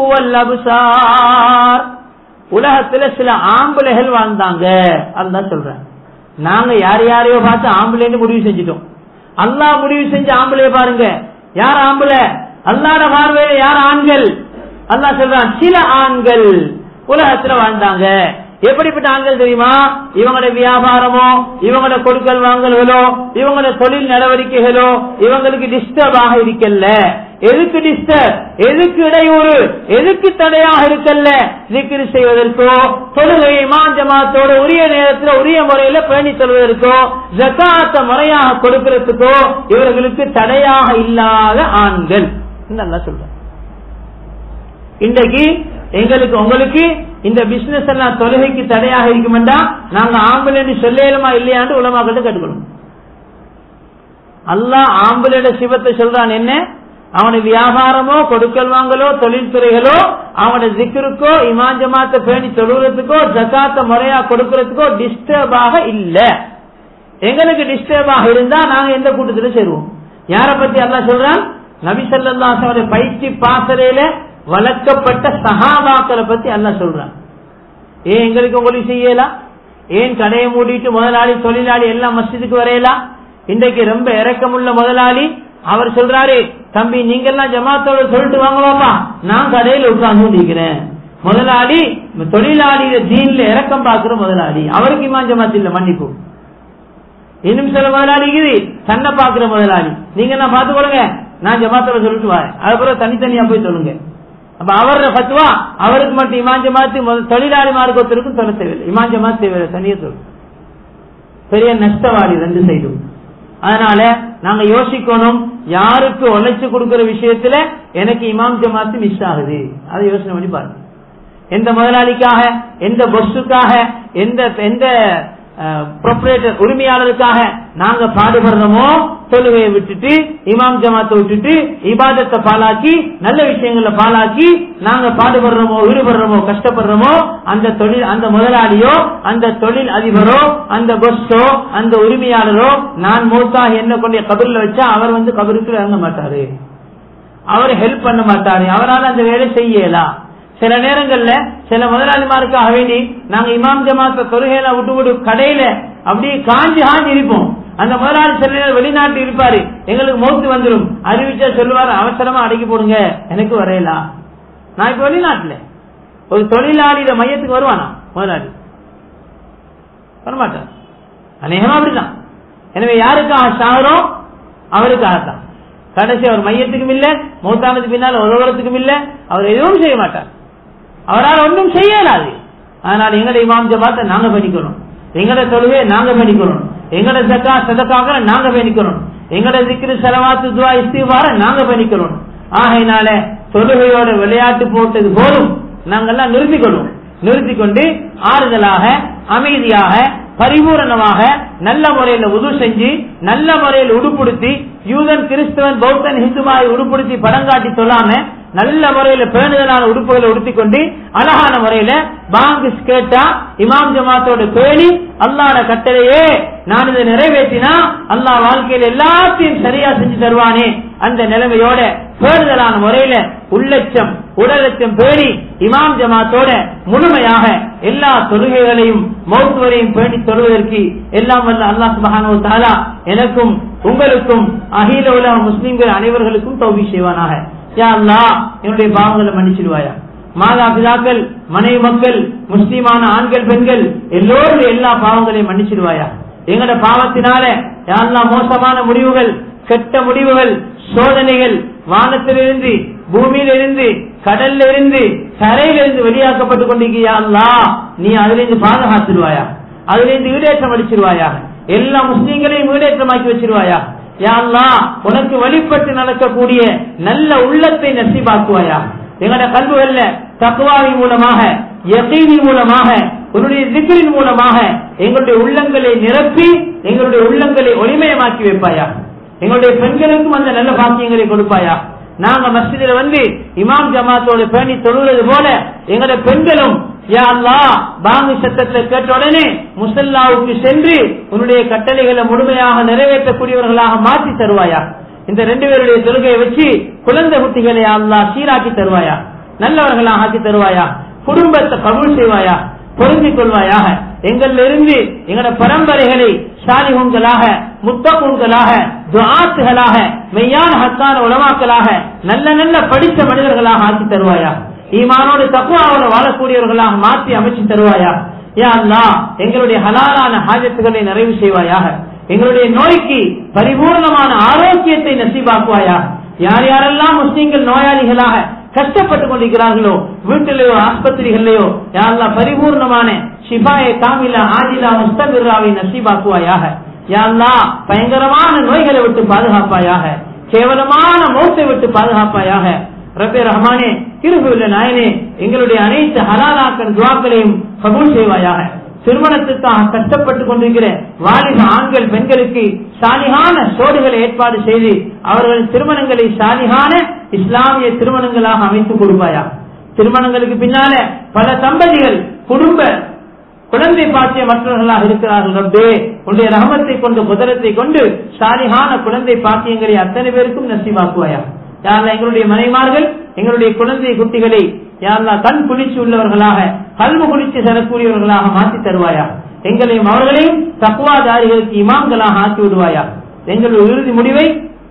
والأبصار உலகத்துல சில ஆம்பளைகள் வாழ்ந்தாங்க அதுதான் சொல்றேன் நாங்க யார் யாரையோ பார்த்து ஆம்பளைன்னு முடிவு செஞ்சிட்டோம் அல்லாஹ் முடிவு செஞ்ச ஆம்பளைய பாருங்க யார் ஆம்பளை அல்லாட பார்வையில யார் ஆண்கள் அல்லாஹ் சொல்றான் சில ஆண்கள் உலகத்துல வாழ்ந்தாங்க எப்படிப்பட்ட ஆண்கள் தெரியுமா இவங்களோட வியாபாரமோ இவங்களோட கொடுக்கல் வாங்கல்களோ இவங்களோட தொழில் நடவடிக்கைகளோ இவங்களுக்கு டிஸ்டர்ப் ஆக இருக்கல்ல எதுக்கு டிஸ்டர்ப் எதுக்கு இடையூறு எதுக்கு தடையாக இருக்கல்ல திக்ரு செய்வதற்கோ தொழுகையை மாஞ்சமாத்தோட உரிய நேரத்தில் உரிய முறையில பேணி சொல்வதற்கோ ஜக்காத்த முறையாக கொடுக்கிறதுக்கோ இவர்களுக்கு தடையாக இல்லாத ஆண்கள் நல்லா சொல்றேன் இன்றைக்கு எங்களுக்கு உங்களுக்கு இந்த பிசினஸ் எல்லாம் தொழுகைக்கு தடையாக இருக்குமெண்டா நாங்க ஆம்புலன்னு சொல்லலுமா இல்லையான்னு உலமாக்கிட்ட கட்டுக்கணும் அல்லாஹ் ஆம்புலோட சிவத்தை சொல்றான் என்ன அவனுக்கு வியாபாரமோ கொடுக்கல் வாங்கலோ தொழில்துறைகளோ அவனோட திக்கருக்கோ இமான் ஜமாத்தை பேணி தொழுகிறதுக்கோ ஜக்காத்த முறையா கொடுக்கறதுக்கோ டிஸ்டர்பாக இல்ல எங்களுக்கு டிஸ்டர்பாக இருந்தா நாங்க எந்த கூட்டத்துல சேருவோம் யார பத்தி அல்லாஹ் சொல்றான் நபி ஸல்லல்லாஹு பயிற்சி பாசறையில வளர்க்கப்பட்ட சஹாபாக்களை பத்தி அல்லாஹ் சொல்றான் ஏன் எங்களுக்கு உங்களுக்கு செய்யலாம் ஏன் கடையை மூடிட்டு முதலாளி தொழிலாளி எல்லாம் மஸ்ஜிதுக்கு வரையலாம் இன்றைக்கு ரொம்ப இறக்கமுள்ள முதலாளி அவர் சொல்றாரு தம்பி நீங்க எல்லாம் ஜமாத்தோட சொல்லிட்டு வாங்கலாமா நான் கடையில உட்கார்ந்து நிற்கிறேன் முதலாளி தொழிலாளிய தீன்ல இறக்கம் பாக்குற முதலாளி அவருக்கு இமான் ஜமாத் இல்ல மன்னிப்பு இன்னும் சில முதலாளி இருக்குது தன்னை பாக்குற முதலாளி நீங்க நான் பாத்துக்கொள்ளுங்க நான் ஜமாத்தோட சொல்லிட்டு வரேன் அதுக்கப்புறம் தனித்தனியா போய் சொல்லுங்க அப்ப அவரோட பத்துவா அவருக்கு மட்டும் இமான் ஜமாத்து முதல் தொழிலாளி மார்க்கத்திற்கும் சொல்ல தேவையில்லை இமான் ஜமாத் தேவையில்லை தனியே சொல்லு பெரிய நஷ்டவாளி ரெண்டு சைடும் அதனால நாங்க யோசிக்கணும் யாருக்கு உழைச்சு கொடுக்கிற விஷயத்துல எனக்கு இமாம் ஜமாத்து மிஸ் ஆகுது அதை யோசனை பண்ணி பாருங்க எந்த முதலாளிக்காக எந்த பொஸ்ஸுக்காக எந்த எந்த ப்ரொப்ரேட்டர் உரிமையாளருக்காக நாங்க பாடுபடுறோமோ தொழுகையை விட்டுட்டு இமாம் ஜமாத்தை விட்டுட்டு இபாதத்தை பாலாக்கி நல்ல விஷயங்களை பாலாக்கி நாங்க பாடுபடுறோமோ ஈடுபடுறோமோ கஷ்டப்படுறோமோ அந்த தொழில் அந்த முதலாளியோ அந்த தொழில் அதிபரோ அந்த பொஸ்டோ அந்த உரிமையாளரோ நான் மூத்தாக என்ன கொண்டு கபரில் வச்சா அவர் வந்து கபருக்கு இறங்க மாட்டாரு அவர் ஹெல்ப் பண்ண மாட்டாரு அவரால் அந்த வேலை செய்யலாம் சில நேரங்கள்ல சில முதலாளிமாருக்காக வேண்டி நாங்க இமாம் ஜமாத்த தொழுகையில விட்டு விட்டு கடையில அப்படியே காஞ்சி காஞ்சி இருப்போம் அந்த முதலாளி சில நேரம் வெளிநாட்டு இருப்பாரு எங்களுக்கு மௌத்து வந்துடும் அறிவிச்சா சொல்லுவாரு அவசரமா அடக்கி போடுங்க எனக்கு வரையலாம் நான் இப்ப வெளிநாட்டுல ஒரு தொழிலாளியில மையத்துக்கு வருவானா முதலாளி வரமாட்டார் அநேகமா அப்படிதான் எனவே யாருக்காக சாகிறோம் அவருக்காகத்தான் கடைசி அவர் மையத்துக்கும் இல்ல மூத்தானதுக்கு பின்னால் உலகத்துக்கும் இல்ல அவர் எதுவும் செய்ய மாட்டார் அவரால் ஒன்றும் செய்ய இயலாது ஆனால் எங்களுடைய இமாம் ஜமாத்தை நாங்க பண்ணிக்கணும் எங்களோட தொழுகையை நாங்க பண்ணிக்கணும் எங்களோட சக்கா சதக்காக நாங்க பண்ணிக்கணும் எங்களோட திக்கிற செலவாத்து துவா இஸ்திவார நாங்க பண்ணிக்கணும் ஆகையினால தொழுகையோட விளையாட்டு போட்டது போதும் நாங்கெல்லாம் நிறுத்திக்கொள்ளும் நிறுத்தி கொண்டு ஆறுதலாக அமைதியாக பரிபூரணமாக நல்ல முறையில உது செஞ்சு நல்ல முறையில் உடுப்படுத்தி யூதன் கிறிஸ்தவன் பௌத்தன் ஹிந்துமாய் உடுப்படுத்தி படம் காட்டி சொல்லாம நல்ல முறையில பேணுதலான உடுப்புகளை உடுத்திக் கொண்டு அழகான முறையில பாங்கு கேட்டா இமாம் ஜமாத்தோட பேணி அல்லாட கட்டளையே நான் இதை நிறைவேற்றினா அல்லாஹ் வாழ்க்கையில எல்லாத்தையும் சரியா செஞ்சு தருவானே அந்த நிலைமையோட பேணுதலான முறையில உள்ளச்சம் உடலச்சம் பேணி இமாம் ஜமாத்தோட முழுமையாக எல்லா தொழுகைகளையும் மௌத்துவரையும் பேணி தொழுவதற்கு எல்லாம் வல்ல அல்லாஹ் சுபஹானு தாலா எனக்கும் உங்களுக்கும் அகில உலக முஸ்லிம்கள் அனைவர்களுக்கும் தௌபி செய்வானாக யா அல்லாஹ் என்னுடைய பாவங்களை மன்னிச்சிடுவாயா மாதா பிதாக்கள் மனைவி மக்கள் முஸ்லிமான ஆண்கள் பெண்கள் எல்லோரும் எல்லா பாவங்களையும் மன்னிச்சிடுவாயா எங்கட பாவத்தினால யாரெல்லாம் மோசமான முடிவுகள் கெட்ட முடிவுகள் சோதனைகள் வானத்திலிருந்து பூமியிலிருந்து கடல்ல இருந்து கரையிலிருந்து வெளியாக்கப்பட்டு கொண்டிருக்கியா அல்லா நீ அதிலிருந்து பாதுகாத்துடுவாயா அதிலிருந்து ஈடேற்றம் அடிச்சிருவாயா எல்லா முஸ்லீம்களையும் ஈடேற்றமாக்கி வச்சிருவாயா யாழ்லா உனக்கு வழிபட்டு நடக்கக்கூடிய நல்ல உள்ளத்தை நசிபாக்குவாயா எங்கட கல்விகள்ல தக்குவாவின் மூலமாக யகீனின் மூலமாக உன்னுடைய திக்கிரின் மூலமாக எங்களுடைய உள்ளங்களை நிரப்பி எங்களுடைய உள்ளங்களை ஒளிமயமாக்கி வைப்பாயா எங்களுடைய பெண்களுக்கும் அந்த நல்ல பாக்கியங்களை கொடுப்பாயா நாங்க மஸ்ஜிதில் வந்து இமாம் ஜமாத்தோடு பேணி தொழுவது போல எங்களுடைய பெண்களும் யா அல்லா பாங்கு சத்தத்தை கேட்ட உடனே முசல்லாவுக்கு சென்று உன்னுடைய கட்டளைகளை முழுமையாக நிறைவேற்றக்கூடியவர்களாக மாற்றி தருவாயா இந்த ரெண்டு பேருடைய தொழுகையை வச்சு குழந்தை குட்டிகளை அல்லா சீராக்கி தருவாயா நல்லவர்களாக ஆக்கி தருவாயா குடும்பத்தை கபூல் செய்வாயா பொருந்திக் கொள்வாயாக எங்கள்ல இருந்து எங்களோட பரம்பரைகளை சாலிகுங்களாக முத்தகுங்களாக துஆத்துகளாக மெய்யான ஹக்கான உலமாக்களாக நல்ல நல்ல படித்த மனிதர்களாக ஆக்கி தருவாயா ஈமானோடு தக்குவாவோட வாழக்கூடியவர்களாக மாற்றி அமைச்சு தருவாயா யா அல்லா எங்களுடைய ஹலாலான ஹாஜத்துகளை நிறைவு செய்வாயாக எங்களுடைய நோய்க்கு பரிபூர்ணமான ஆரோக்கியத்தை நசீபாக்குவாயா யார் யாரெல்லாம் முஸ்லீம்கள் நோயாளிகளாக கஷ்டப்பட்டு கொண்டிருக்கிறார்களோ வீட்டிலேயோ ஆஸ்பத்திரிகளிலேயோ யாரெல்லாம் பரிபூர்ணமான ஷிபாய காமிலா ஆஜிலா முஸ்தபிராவை நசீபாக்குவாயாக யாரெல்லா பயங்கரமான நோய்களை விட்டு பாதுகாப்பாயாக கேவலமான மௌத்தை விட்டு பாதுகாப்பாயாக ரபே ரஹ்மானே கிருபுள்ள நாயனே எங்களுடைய அனைத்து ஹலாலாக்கள் துவாக்களையும் கபூல் செய்வாயாக திருமணத்துக்காக கஷ்டப்பட்டுக் கொண்டிருக்கிற வாலிப ஆண்கள் பெண்களுக்கு சாலிகான சோடுகளை ஏற்பாடு செய்து அவர்கள் திருமணங்களை சாலிகான இஸ்லாமிய திருமணங்களாக அமைத்துக் கொடுப்பாயா திருமணங்களுக்கு பின்னால பல தம்பதிகள் குடும்ப குழந்தை பாக்கிய மற்றவர்களாக இருக்கிறார்கள் ரப்பே உன்னுடைய ரகமத்தை கொண்டு குதிரத்தை கொண்டு சாலிகான குழந்தை பாக்கியங்களை அத்தனை பேருக்கும் நசிவாக்குவாயா யாரெல்லாம் எங்களுடைய மனைமார்கள் எங்களுடைய குழந்தை குட்டிகளை யாரெல்லாம் கண் குளிச்சு உள்ளவர்களாக கல்வு குளிச்சு செல்லக்கூடியவர்களாக மாற்றி தருவாயா எங்களையும் அவர்களையும் தக்குவாதாரிகளுக்கு இமாம்களாக ஆக்கி விடுவாயா எங்களுடைய இறுதி முடிவை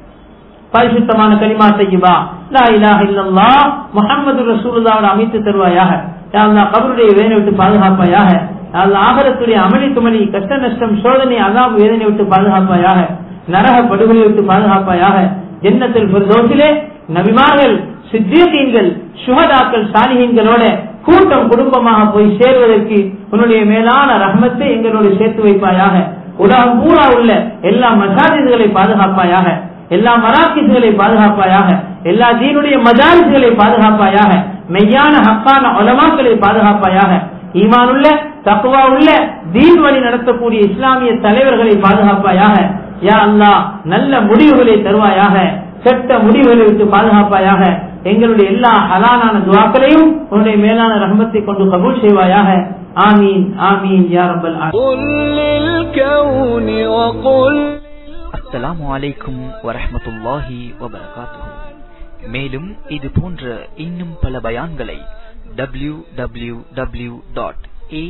பரிசுத்தமான கலிமா செய்யுவா லா இலாஹ இல்லல்லாஹ் முஹம்மது ரசூலுல்லாஹ் அமைத்து தருவாயாக யா அல்லாஹ் கபருடைய வேதனை விட்டு பாதுகாப்பாயாக யா அல்லாஹ் ஆகரத்துடைய அமளி துமளி கஷ்ட நஷ்டம் சோதனை அதாபு வேதனை விட்டு பாதுகாப்பாயாக நரக படுகொலை விட்டு பாதுகாப்பாயாக ஜன்னத்தில் பிரதோசிலே நபிமார்கள் சித்தீகீன்கள் சுகதாக்கள் சாலிகீன்களோட கூட்டம் குடும்பமாக போய் சேர்வதற்கு உன்னுடைய மேலான ரஹமத்தை எங்களோடு சேர்த்து வைப்பாயாக உலகம் பூரா உள்ள எல்லா மசாஜிதுகளை பாதுகாப்பாயாக எல்லா மராக்கிஸ்களை பாதுகாப்பாயாக எல்லா தீனுடைய மஜாரிசுகளை பாதுகாப்பாயாக மெய்யான ஹக்கான ஒலமாக்களை பாதுகாப்பாயாக ஈமானுள்ள தக்குவா உள்ள தீன் வழி நடத்தக்கூடிய இஸ்லாமிய தலைவர்களை பாதுகாப்பாயாக யா அல்லாஹ் நல்ல முடிவுகளை தருவாயாக கெட்ட முடிவுகளை விட்டு பாதுகாப்பாயாக எங்களுடைய எல்லா ஹலாலான துவாக்களையும் உன்னுடைய மேலான ரஹமத்தை கொண்டு கபூல் செய்வாயாக ஆமீன் ஆமீன் யா ரப்பல் ஆலமீன். قل للكون وقل அஸ்ஸலாமு அலைக்கும் வரஹ்மத்துல்லாஹி வபரகாத்துஹு மேலும் இது போன்ற இன்னும் பல பயான்களை W W W dot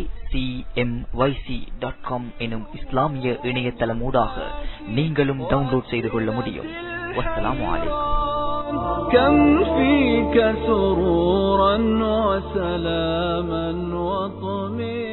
dot com எனும் இஸ்லாமிய இணையதளமூடாக நீங்களும் டவுன்லோட் செய்து கொள்ள முடியும் வஸ்ஸலாமு அலைக்கும் كم فيك سرورا وسلاما وطمئنا